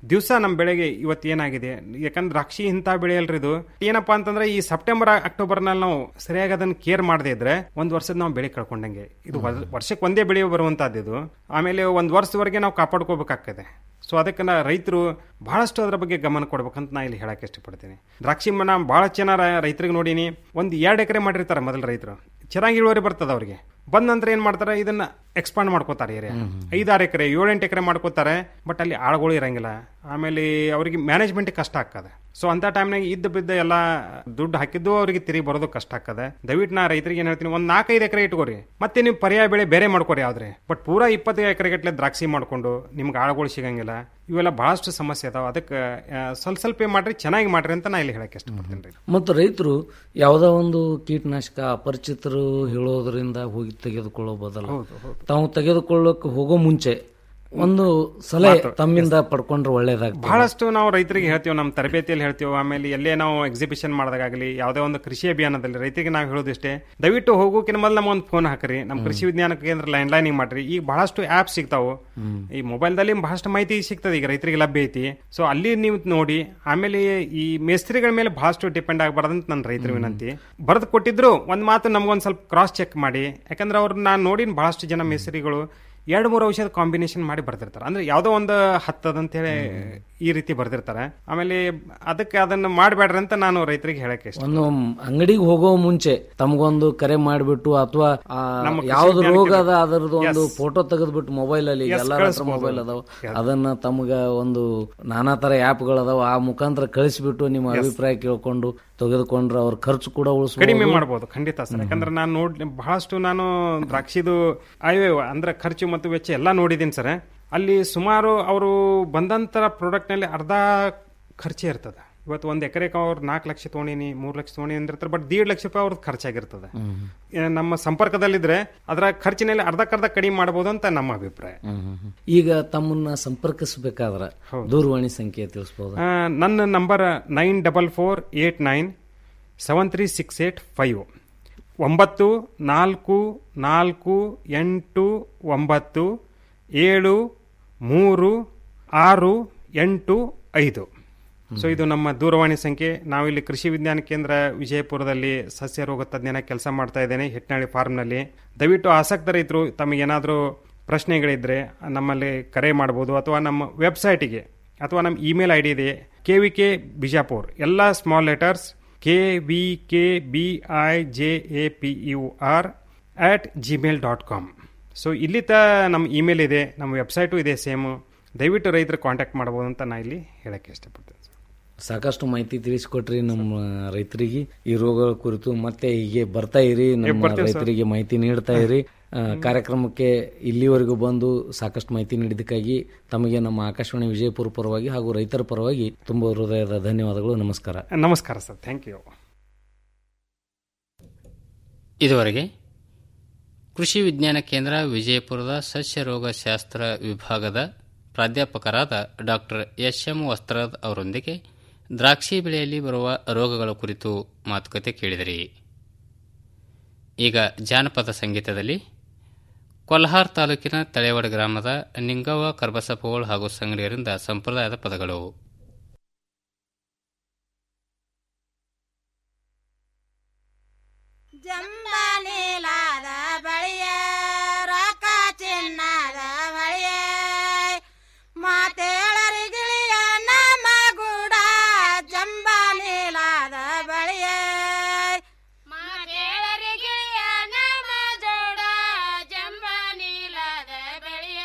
ದಿವಸ ನಮ್ಮ ಬೆಳೆಗೆ ಇವತ್ತು ಏನಾಗಿದೆ ಯಾಕಂದ್ರೆ ದ್ರಾಕ್ಷಿ ಇಂಥ ಬೆಳೆ ಅಲ್ರಿ ಇದು ಏನಪ್ಪಾ ಅಂತಂದ್ರೆ ಈ ಸೆಪ್ಟೆಂಬರ್ ಅಕ್ಟೋಬರ್ನಲ್ಲಿ ನಾವು ಸರಿಯಾಗಿ ಅದನ್ನ ಕೇರ್ ಮಾಡದೇ ಇದ್ರೆ ಒಂದು ವರ್ಷದ ನಾವು ಬೆಳೆ ಕಳ್ಕೊಂಡಂಗೆ ಇದು ವರ್- ವರ್ಷಕ್ಕೆ ಒಂದೇ ಬೆಳೆ ಬರುವಂತದ್ದು ಇದು ಆಮೇಲೆ ಒಂದು ವರ್ಷದವರೆಗೆ ನಾವು ಕಾಪಾಡ್ಕೋಬೇಕಾಗ್ತದೆ ಸೊ ಅದಕ್ಕೆ ನಾ ರೈತರು ಬಹಳಷ್ಟು ಅದರ ಬಗ್ಗೆ ಗಮನ ಕೊಡ್ಬೇಕಂತ ನಾ ಇಲ್ಲಿ ಹೇಳಕ್ಕೆ ಇಷ್ಟಪಡ್ತೀನಿ ದ್ರಾಕ್ಷಿ ಮನ ಭಾಳ ಜನ ರೈತರಿಗೆ ನೋಡೀನಿ ಒಂದು ಎರಡು ಎಕರೆ ಮಾಡಿರ್ತಾರೆ ಮೊದಲು ರೈತರು ಚೆನ್ನಾಗಿ ಇಳುವರಿ ಬರ್ತದೆ ಅವ್ರಿಗೆ ಬಂದ ನಂತರ ಏನು ಮಾಡ್ತಾರೆ ಇದನ್ನ ಎಕ್ಸ್ಪಾಂಡ್ ಮಾಡ್ಕೋತಾರೆ ಏರಿಯಾ ಐದಾರು ಎಕರೆ ಏಳೆಂಟು ಎಕರೆ ಮಾಡ್ಕೋತಾರೆ ಬಟ್ ಅಲ್ಲಿ ಆಳುಗಳು ಇರಂಗಿಲ್ಲ ಆಮೇಲೆ ಅವರಿಗೆ ಮ್ಯಾನೇಜ್ಮೆಂಟ್ ಕಷ್ಟ ಆಗ್ತದೆ ಸೊ ಅಂತ ಟೈಮ್ನಾಗ ಇದ್ದ ಬಿದ್ದ ಎಲ್ಲ ದುಡ್ಡು ಹಾಕಿದ್ದು ಅವರಿಗೆ ತಿರುಗಿ ಬರೋದು ಕಷ್ಟ ಆಗ್ತದೆ ದಯವಿಟ್ಟು ನಾ ರೈತರಿಗೆ ಏನ್ ಹೇಳ್ತೀನಿ ಒಂದ್ ನಾಲ್ಕೈದು ಎಕರೆ ಇಟ್ಕೋರಿ ಮತ್ತೆ ನೀವು ಪರ್ಯಾಯ ಬೆಳೆ ಬೇರೆ ಮಾಡ್ಕೋರಿ ಯಾವ್ದ್ರೆ ಬಟ್ ಪೂರಾ ಇಪ್ಪತ್ತು ಎಕರೆ ಗಟ್ಟಲೆ ದ್ರಾಕ್ಷಿ ಮಾಡ್ಕೊಂಡು ನಿಮ್ಗೆ ಆಳುಗಳು ಸಿಗಂಗಿಲ್ಲ ಇವೆಲ್ಲ ಬಹಳಷ್ಟು ಸಮಸ್ಯೆ ಅದಾವ ಅದಕ್ಕೆ ಆ, ಸ್ವಲ್ಪ ಸ್ವಲ್ಪ ಮಾಡ್ರಿ ಚೆನ್ನಾಗಿ ಮಾಡ್ರಿ ಅಂತ ನಾ ಇಲ್ಲಿ ಹೇಳಕ್ಕೆ ಇಷ್ಟಪಡ್ತೀನಿ ರೀ ಮತ್ತು ರೈತರು ಯಾವುದೋ ಒಂದು ಕೀಟನಾಶಕ ಅಪರಿಚಿತರು ಹೇಳೋದ್ರಿಂದ ಹೋಗಿ ತೆಗೆದುಕೊಳ್ಳೋ ಬದಲು ಹೌದು, ಹೌದು. ತಾವು ತೆಗೆದುಕೊಳ್ಳೋಕೆ ಹೋಗೋ ಮುಂಚೆ ಒಂದು ಸಲಹೆ ತಮ್ಮಿಂದ ಪಡ್ಕೊಂಡ್ರೆ ಒಳ್ಳೇದಾಗ್ತದೆ ಬಹಳಷ್ಟು ನಾವು ರೈತರಿಗೆ ಹೇಳ್ತೀವಿ ನಮ್ಮ ತರಬೇತಿಯಲ್ಲಿ ಹೇಳ್ತೀವಿ ಆಮೇಲೆ ಎಲ್ಲೇ ನಾವು ಎಕ್ಸಿಬಿಷನ್ ಮಾಡಿದಾಗಲಿ ಯಾವುದೇ ಒಂದು ಕೃಷಿ ಅಭಿಯಾನದಲ್ಲಿ ರೈತರಿಗೆ ನಾವು ಹೇಳೋದಿಷ್ಟೇ ದಯವಿಟ್ಟು ಹೋಗೋಕಿನ ಮೊದಲು ನಮ್ಮ ಒಂದು ಫೋನ್ ಹಾಕ್ರಿ ನಮ್ಮ ಕೃಷಿ ವಿಜ್ಞಾನ ಕೇಂದ್ರ ಲ್ಯಾಂಡ್ ಲೈನಿಂಗ್ ಮಾಡ್ರಿ ಈಗ ಬಹಳಷ್ಟು ಆ್ಯಪ್ ಸಿಗ್ತಾವು ಈ ಮೊಬೈಲ್ದಲ್ಲಿ ಬಹಳಷ್ಟು ಮಾಹಿತಿ ಸಿಗ್ತದೆ ಈಗ ರೈತರಿಗೆ ಲಭ್ಯ ಐತಿ ಸೊ ಅಲ್ಲಿ ನೀವು ನೋಡಿ ಆಮೇಲೆ ಈ ಮೇಸ್ತ್ರಿಗಳ ಮೇಲೆ ಬಹಳಷ್ಟು ಡಿಪೆಂಡ್ ಆಗಬಾರ್ದಂತ ನನ್ನ ರೈತರ ವಿನಂತಿ ಬರೆದು ಕೊಟ್ಟಿದ್ರು ಒಂದು ಮಾತು ನಮ್ಗೊಂದು ಸ್ವಲ್ಪ ಕ್ರಾಸ್ ಚೆಕ್ ಮಾಡಿ ಯಾಕಂದ್ರೆ ಅವ್ರು ನಾನು ನೋಡಿನ ಬಹಳಷ್ಟು ಜನ ಮೇಸ್ತ್ರಿಗಳು ಎರಡು ಮೂರು ಔಷಧ ಕಾಂಬಿನೇಷನ್ ಮಾಡಿ ಬರ್ದಿರ್ತಾರೆ ಅಂದ್ರೆ ಯಾವುದೋ ಒಂದು ಹತ್ತದಂತೇಳಿ ಈ ರೀತಿ ಬರ್ದಿರ್ತಾರೆ ಆಮೇಲೆ ಅದಕ್ಕೆ ಅದನ್ನ ಮಾಡಬೇಡ್ರಿ ಅಂತ ನಾನು ರೈತರಿಗೆ ಹೇಳಕ್ಕೆ ಇಷ್ಟ ಒಂದು ಅಂಗಡಿಗೆ ಹೋಗೋ ಮುಂಚೆ ತಮಗೊಂದು ಕರೆ ಮಾಡಿಬಿಟ್ಟು ಅಥವಾ ನಮ್ಮ ಕೃಷಿ ಯಾವ್ದು ವಿಜ್ಞಾನ ರೋಗ ಕೇಂದ್ರ- ಅದ ಅದರದ್ದು ಒಂದು Yes. ಫೋಟೋ ತೆಗೆದ್ಬಿಟ್ಟು ಮೊಬೈಲ್ ಅಲ್ಲಿ Yes, ಎಲ್ಲರ ಹತ್ರ ಕಳಿಸ್ಬೋದು. ಮೊಬೈಲ್ ಅದಾವ Yes. ಅದನ್ನ ತಮಗ ಒಂದು ನಾನಾ ತರ ಆ್ಯಪ್ಗಳು ಅದಾವ ಆ ಮುಖಾಂತರ ಕಳಿಸ್ಬಿಟ್ಟು ನಿಮ್ಮ Yes. ಅಭಿಪ್ರಾಯ ಕೇಳ್ಕೊಂಡು ತೆಗೆದುಕೊಂಡ್ರೆ ಅವ್ರ ಖರ್ಚು ಕೂಡ ಉಳಿಸ್ಬೋದು ಕಡಿಮೆ ಮಾಡ್ಬೋದು ಖಂಡಿತ ಸರ್ ಯಾಕಂದ್ರೆ ನಾನು ನೋಡ್ ಬಹಳಷ್ಟು ನಾನು ದ್ರಾಕ್ಷಿದು ಆಯ್ವೆ ಅಂದ್ರೆ ಖರ್ಚು ಮತ್ತು ವೆಚ್ಚ ಎಲ್ಲ ನೋಡಿದ್ದೀನಿ ಸರ್ ಅಲ್ಲಿ ಸುಮಾರು ಅವರು ಬಂದಂತರ ಪ್ರಾಡಕ್ಟ್ನಲ್ಲಿ ಅರ್ಧ ಖರ್ಚೇ ಇರ್ತದೆ ಇವತ್ತು ಒಂದು ಎಕರೆಗೆ ಅವ್ರು ನಾಲ್ಕು ಲಕ್ಷ ತೊಗೊಂಡಿನಿ ಮೂರು ಲಕ್ಷ ತೊಗೊಂಡಿ ಅಂದಿರ್ತಾರೆ ಬಟ್ ದೇಡ್ ಲಕ್ಷ ರೂಪಾಯಿ ಅವ್ರದ್ದು ಖರ್ಚಾಗಿರ್ತದೆ ಏ, ನಮ್ಮ ಸಂಪರ್ಕದಲ್ಲಿದ್ರೆ ಅದರ ಖರ್ಚಿನಲ್ಲಿ ಅರ್ಧಕ್ಕರ್ಧ ಕಡಿಮೆ ಮಾಡ್ಬೋದು ಅಂತ ನಮ್ಮ ಅಭಿಪ್ರಾಯ ಈಗ ತಮ್ಮನ್ನ ಸಂಪರ್ಕಿಸಬೇಕಾದ್ರ ದೂರವಾಣಿ ಸಂಖ್ಯೆ ತಿಳಿಸ್ಬೋದು ಆ, ನನ್ನ number nine double four eight nine seven three six eight five ಒಂಬತ್ತು ನಾಲ್ಕು ನಾಲ್ಕು ಎಂಟು ಒಂಬತ್ತು ಏಳು ಮೂರು ಆರು ಎಂಟು ಐದು ಸೊ ಇದು ನಮ್ಮ ದೂರವಾಣಿ ಸಂಖ್ಯೆ ನಾವಿಲ್ಲಿ ಕೃಷಿ ವಿಜ್ಞಾನ ಕೇಂದ್ರ ವಿಜಯಪುರದಲ್ಲಿ ಸಸ್ಯ ರೋಗ ತಜ್ಞನ ಕೆಲಸ ಮಾಡ್ತಾ ಇದ್ದೇನೆ ಹೆಟ್ನಾಳಿ ಫಾರ್ಮ್ನಲ್ಲಿ ದಯವಿಟ್ಟು ಆಸಕ್ತ ರೈತರು ತಮಗೇನಾದರೂ ಪ್ರಶ್ನೆಗಳಿದ್ರೆ ನಮ್ಮಲ್ಲಿ ಕರೆ ಮಾಡ್ಬೋದು ಅಥವಾ ನಮ್ಮ ವೆಬ್ಸೈಟಿಗೆ ಅಥವಾ ನಮ್ಮ ಇಮೇಲ್ ಐ ಡಿ ಇದೆ ಕೆ ವಿ ಕೆ ಬಿಜಾಪುರ್ ಎಲ್ಲ small letters K V K B I J A P U R at Gmail dot com so ಇಲ್ಲಿ ತ ನಮ್ಮ ಇಮೇಲ್ ಇದೆ ನಮ್ಮ ವೆಬ್ಸೈಟು ಇದೆ ಸೇಮು ದಯವಿಟ್ಟು ರೈತರು ಕಾಂಟ್ಯಾಕ್ಟ್ ಮಾಡ್ಬೋದು ಅಂತ ನಾ ಇಲ್ಲಿ ಹೇಳಕ್ಕೆ ಇಷ್ಟಪಡ್ತೇನೆ ಸಾಕಷ್ಟು ಮಾಹಿತಿ ತಿಳಿಸ್ಕೊಟ್ರಿ ನಮ್ಮ ರೈತರಿಗೆ ಈ ರೋಗಗಳ ಕುರಿತು ಮತ್ತೆ ಹೀಗೆ ಬರ್ತಾ ಇರಿ ನಮ್ಮ ಬರ್ತೀವಿ ಸರ್. ರೈತರಿಗೆ ಮಾಹಿತಿ ನೀಡ್ತಾ ಇರಿ ಆ, ಕಾರ್ಯಕ್ರಮಕ್ಕೆ ಇಲ್ಲಿವರೆಗೂ ಬಂದು ಸಾಕಷ್ಟು ಮಾಹಿತಿ ನೀಡಿದ್ದಕ್ಕಾಗಿ ತಮಗೆ ನಮ್ಮ ಆಕಾಶವಾಣಿ ವಿಜಯಪುರ ಪರವಾಗಿ ಹಾಗೂ ರೈತರ ಪರವಾಗಿ ತುಂಬ ಹೃದಯದ ಧನ್ಯವಾದಗಳು ನಮಸ್ಕಾರ ನಮಸ್ಕಾರ ಸರ್ ಥ್ಯಾಂಕ್ ಯು ಇದುವರೆಗೆ ಕೃಷಿ ವಿಜ್ಞಾನ ಕೇಂದ್ರ ವಿಜಯಪುರದ ಸಸ್ಯ ರೋಗ ಶಾಸ್ತ್ರ ವಿಭಾಗದ ಪ್ರಾಧ್ಯಾಪಕರಾದ ಡಾಕ್ಟರ್ ಎಸ್ ಎಂ ವಸ್ತ್ರದ್ ಅವರೊಂದಿಗೆ ದ್ರಾಕ್ಷಿ ಬೆಳೆಯಲ್ಲಿ ಬರುವ ರೋಗಗಳ ಕುರಿತು ಮಾತುಕತೆ ಕೇಳಿದಿರಿ ಈಗ ಜಾನಪದ ಸಂಗೀತದಲ್ಲಿ ಕೊಲ್ಹಾರ್ ತಾಲೂಕಿನ ತಳೆವಾಡ ಗ್ರಾಮದ ನಿಂಗವ್ವ ಕರ್ಬಸಪೋಳ್ ಹಾಗೂ ಸಂಗಡಿಯರಿಂದ ಸಂಪ್ರದಾಯದ ಪದಗಳು ಜಂಬಾನೇಲಾದ ಬಳಿಯ ರೊಕ್ಕ ಚಿನ್ನದ ಬಳಿಯ ಮಾತೇಳರಿ ಗಿಳಿಯ ನಮ್ಮ ಗೂಡ ಜಂಬಾನೇಲಾದ ಬಳಿಯ ಮಾತೇಳರಿ ಗಿಳಿಯ ನಮ್ಮ ಜೋಡ ಜಂಬಾನೇಲಾದ ಬಳಿಯ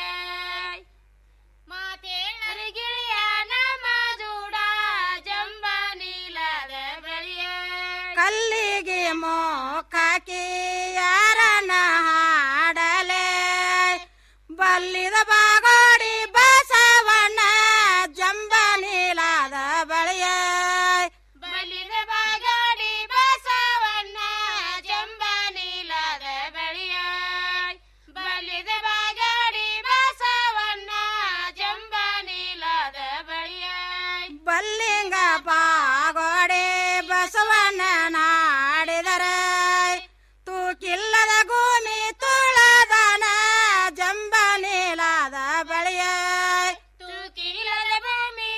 ಮಾತೇಳರಿ ಗಿಳಿಯ ನಮ್ಮ ಜೋಡ ಜಂಬಾನೇಲಾದ ಬಳಿಯ ಕಲ್ಲಿಗೆ ಮೋಕಾಕಿ ಯಾರನ ಹಾಡಲೆ ಬಲ್ಲಿದ ಬಾಗೋಡಿ ಬಸವಣ್ಣ ಜಂಬ ನೀಲಾದ ಬಳಿಯ ಬಲ್ಲಿದ ಬಾಗೋಡಿ ಬಸವಣ್ಣ ಜಂಬ ನೀಲಾದ ಬಳಿಯ ಬಲ್ಲಿದ ಬಾಗೋಡಿ ಬಸವಣ್ಣ ಜಂಬ ನೀಲಾದ ಬಳಿಯ ಬಲ್ಲಿಂಗ ಬಾಗೋಡೆ ಬಸವಣ್ಣ ನಾಡಿದರೆ ತೂಕಿಲ್ಲದ ಭೂಮಿ ತುಳದನ ಜಂಬ ನೀಲಾದ ಬಳಿಯ ತೂಕಿಲ್ಲದ ಭೂಮಿ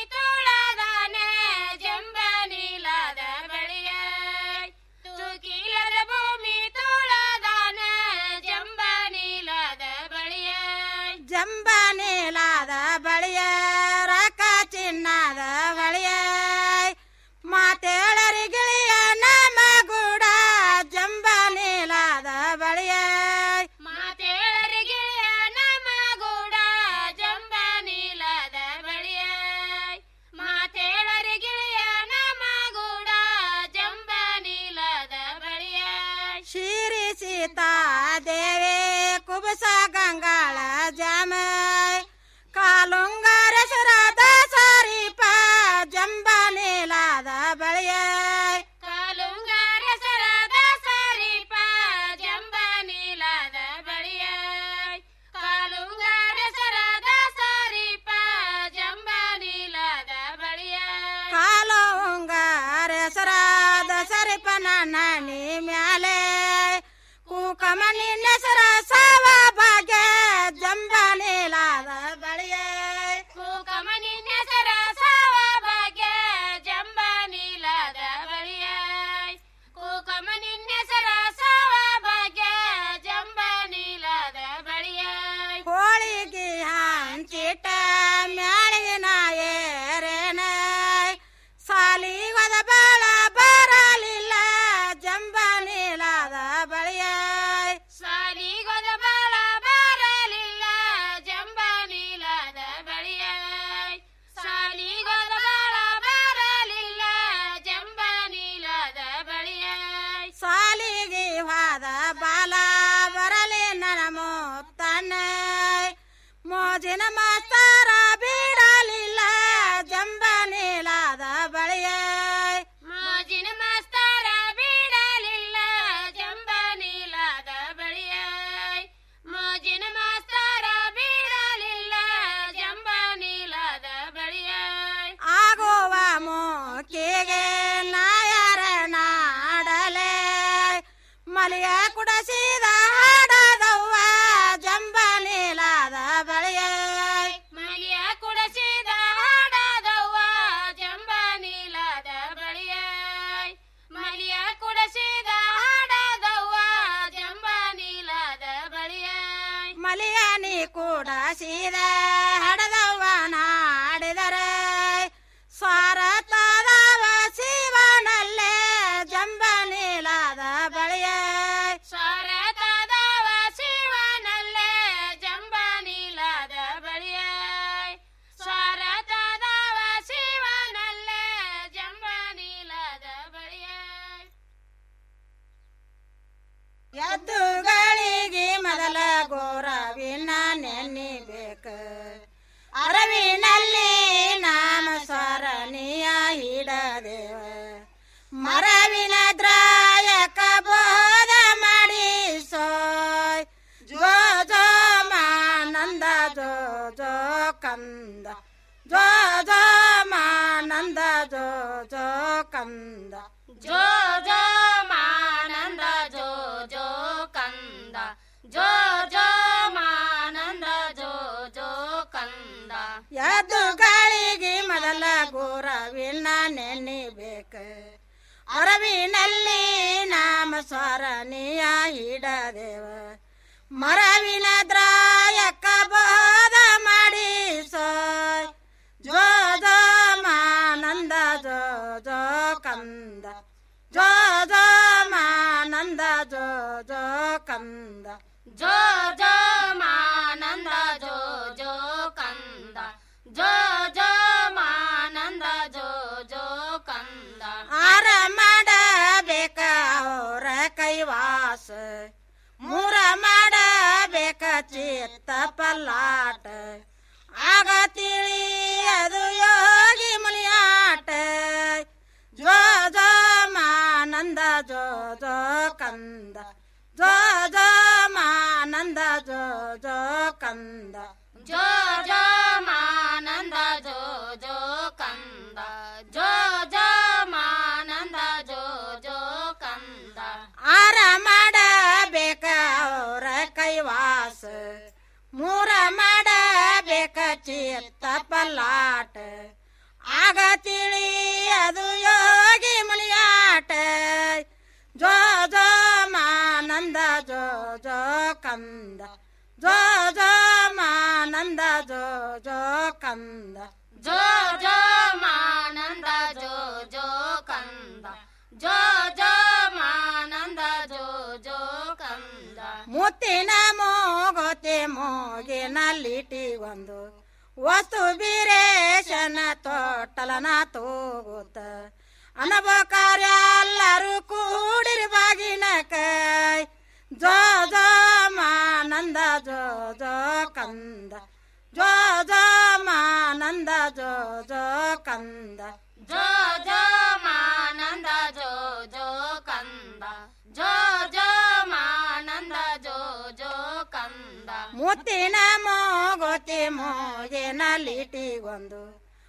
ದೀಪನ ನನಿ ಮ್ಯಾಲೆ ಕೂಕಮ ನಿನ್ನೆಸರ ಸಾವ ಭಾಗ್ಯ ಜಂಬ ನೀಲಾದ ಬಳಿಯ ಕೂಕಮ ನಿನ್ನೆಸರ ಸಾವ ಭಾಗ್ಯ ಜಂಬ ನೀಲಾದ ಬಳಿಯ ಕೂಕಮ ನಿನ್ನೆಸರ ಸಾವ ಭಾಗ್ಯ ಜಂಬ ನೀಲಾದ ಬಳಿಯ ಹೋಳಿಗೆ ಹಂಚಿಟ ಮ್ಯಾಳಿನ ಏರೇನ ಸಾಲಿಗದ ಬಾಳ ಬರಲಿಲ್ಲ ಜಂಬ ನೀಲಾದ ಬಳಿಯ ಸಾಲಿಗೊದ ಬಾಳ ಬರಲಿಲ್ಲ ಜಂಬ ನೀಲಾದ ಬಳಿಯ ಸಾಲಿಗೊದ ಬಾಳ ಬರಲಿಲ್ಲ ಜಂಬ ನೀಲಾದ ಬಳಿಯ ಸಾಲಿಗೆ ವಾದ ಬಾಲ ಬರಲಿ ನನ್ನ ಮುತ್ತಣ್ಣ ಮೋಜಿನ ಮಾಸ್ತರ ಬಿಡಲಿಲ್ಲ ಜಂಬ ನೀಲಾದ ಬಳಿಯ ಮೋಜಿನ ಮಾಸ್ತರ ಬಿಡಲಿಲ್ಲ ಜಂಬ ನೀಲಾದ ಬಳಿಯ ಮೋಜಿನ ಮಾಸ್ತರ ಬಿಡಲಿಲ್ಲ ಜಂಬ ನೀಲಾದ ಬಳಿಯ ಆಗುವ ಮೋಕಿಗೆ ನಾಯರ ನಾಡಲೆ ಮಲಿಯ ಕುಡಸಿದ ಹಾಡದವ್ವ ಜಂಬ ನೀಲಾದ ಬಳಿಯ ಮಲಿಯ ಕುಡಸಿದ ಹಾಡದವ್ವ ಜಂಬ ನೀಲಾದ ಬಳಿಯ ಮಲಿಯ ಕುಡಸಿದ ಹಾಡದವ್ವ ಜಂಬ ನೀಲಾದ ಬಳಿಯ ಮಲಿಯ ನೀ ಕೂಡಸಿದ ಹಡದವ್ವ ನಾಡಿದರೆ ಸ್ವಾರತದವ ಶಿವನಲ್ಲೇ ಜಂಬ ನೀಲಾದ ಬಳಿಯ ಸ್ವರತದವ ಶಿವನಲ್ಲೇ ಜಂಬ ನೀಲಾದ ಬಳಿಯ ಸ್ವರತದವ ಶಿವನಲ್ಲೇ ಜಂಬ ನೀಲಾದ ಬಳಿಯ ಎದ್ದುಗಳಿಗೆ ಮೊದಲ ಗೋರವಿನ ನೆನ್ನಿಬೇಕ ಅರವಿನಲ್ಲಿ ನಾಮ ಸ್ವರಣಿಯ ಹಿಡದೇವ ಮರವಿನ ದ್ರಾಯಕ ಬೋಧ ಮಾಡಿಸೋಯ್ ಜೋ ಜೋ ಮಾನಂದ ಜೋ ಜೋ ಕಂದ ಜೋ ಜೋ ಮಾನಂದ ಜೋ ಜೋ ಕಂದ ಜೋ ಜೋ ಮಾನಂದ ಜೋ ಜೋ ಕಂದ ಜೋ ಜೋ ಮಾನಂದ ಜೋ ಜೋ ಕಂದ ಎದ್ದುಗಳಿಗೆ ಮೊದಲ ಗೋರವಿನ ನೆನ್ನಿಬೇಕ ಅರವಿನಲ್ಲಿ ನಾಮ ಸ್ವರಣಿಯ ಹಿಡದೇವ ಮರವಿನ ದ್ರಾಯಕ ಬೋಧ ಮಾಡಿಸೋಯ್ ಜೋ ಜೋ ಮಾನಂದ ಜೋ ಜೋ ಕಂದ ಜೋ ಜೋ ಮಾನಂದ ಜೋ ಜೋ ಕಂದ ಜೋ ಜೋ ಮಾನಂದ ಜೋ ಜೋ ಕಂದ ಜೋ ಜೋ ಮಾನಂದ ಜೋ ಜೋ ಕಂದ ಆರ ಮಾಡಬೇಕ ಅವರ ಕೈವಾಸ ಮೂರ ಮಾಡಬೇಕ ಚಿತ್ತ ಪಲ್ಲಾಟ ಆಗ ತಿಳಿಯದು ಯೋಗಿ ಮುಲಿಯಾಟ ಜೋ ಜೋ ಮಾನಂದ ಜೋ ಜೋ ಕಂದ ಜೋ ಜೋ ಮಾನಂದ ಜೋ ಜೋ ಕಂದ ಜೋ ಜೋ ಮಾನಂದ ಜೋ ಜೋ ಕಂದ ಜೋ ಜೋ ಮಾನಂದ ಜೋ ಜೋ ಕಂದ ಆರ ಮಾಡಬೇಕ ಅವರ ಕೈವಾಸ ಮೂರ ಮಾಡಬೇಕ ಚಿತ್ತ ಪಲ್ಲಾಟ ಆಗ ತಿಳಿಯದು ಯೋಗಿ ಮುಲಿಯಾಟ ಜೋ ಜೋ ಮಾನಂದ ಜೋ ಜೋ ಕಂದ ಜೋ ಜೋ ಮಾನಂದ ಜೋ ಜೋ ಕಂದ ಜೋ ಜೋ ಮಾನಂದ ಜೋ ಜೋ ಕಂದ ಜೋ ಜೋ ಮಾನಂದ ಜೋ ಜೋ ಕಂದ ಮುತ್ತಿನ ಮೋಗೋತೆ ಮೋಗಿನಲ್ಲಿಟಿ ಒಂದು ವಸ್ತು ಬೀರೇಶನ ತೊಟ್ಟಲನ ತೋಗುತ್ತ ಅನಬಕಾರ ಎಲ್ಲರೂ ಕೂಡಿರಿ ಬಾಗಿನ ಕೈ ಜೋ ಜೋ ಮಾನಂದ ಜೋ ಜೋ ಕಂದ ಜೋ ಜೋ ಮಾನಂದ ಜೋ ಜೋ ಕಂದ ಜೋ ಜೋ ಮಾನಂದ ಜೋ ಜೋ ಕಂದ ಜೋ ಜೋ ಮಾನಂದ ಜೋ ಜೋ ಕಂದ ಮುತ್ತಿನ ಮೋಗೋತಿ ಮೋಗಿನಲ್ಲಿಟಿ ಒಂದು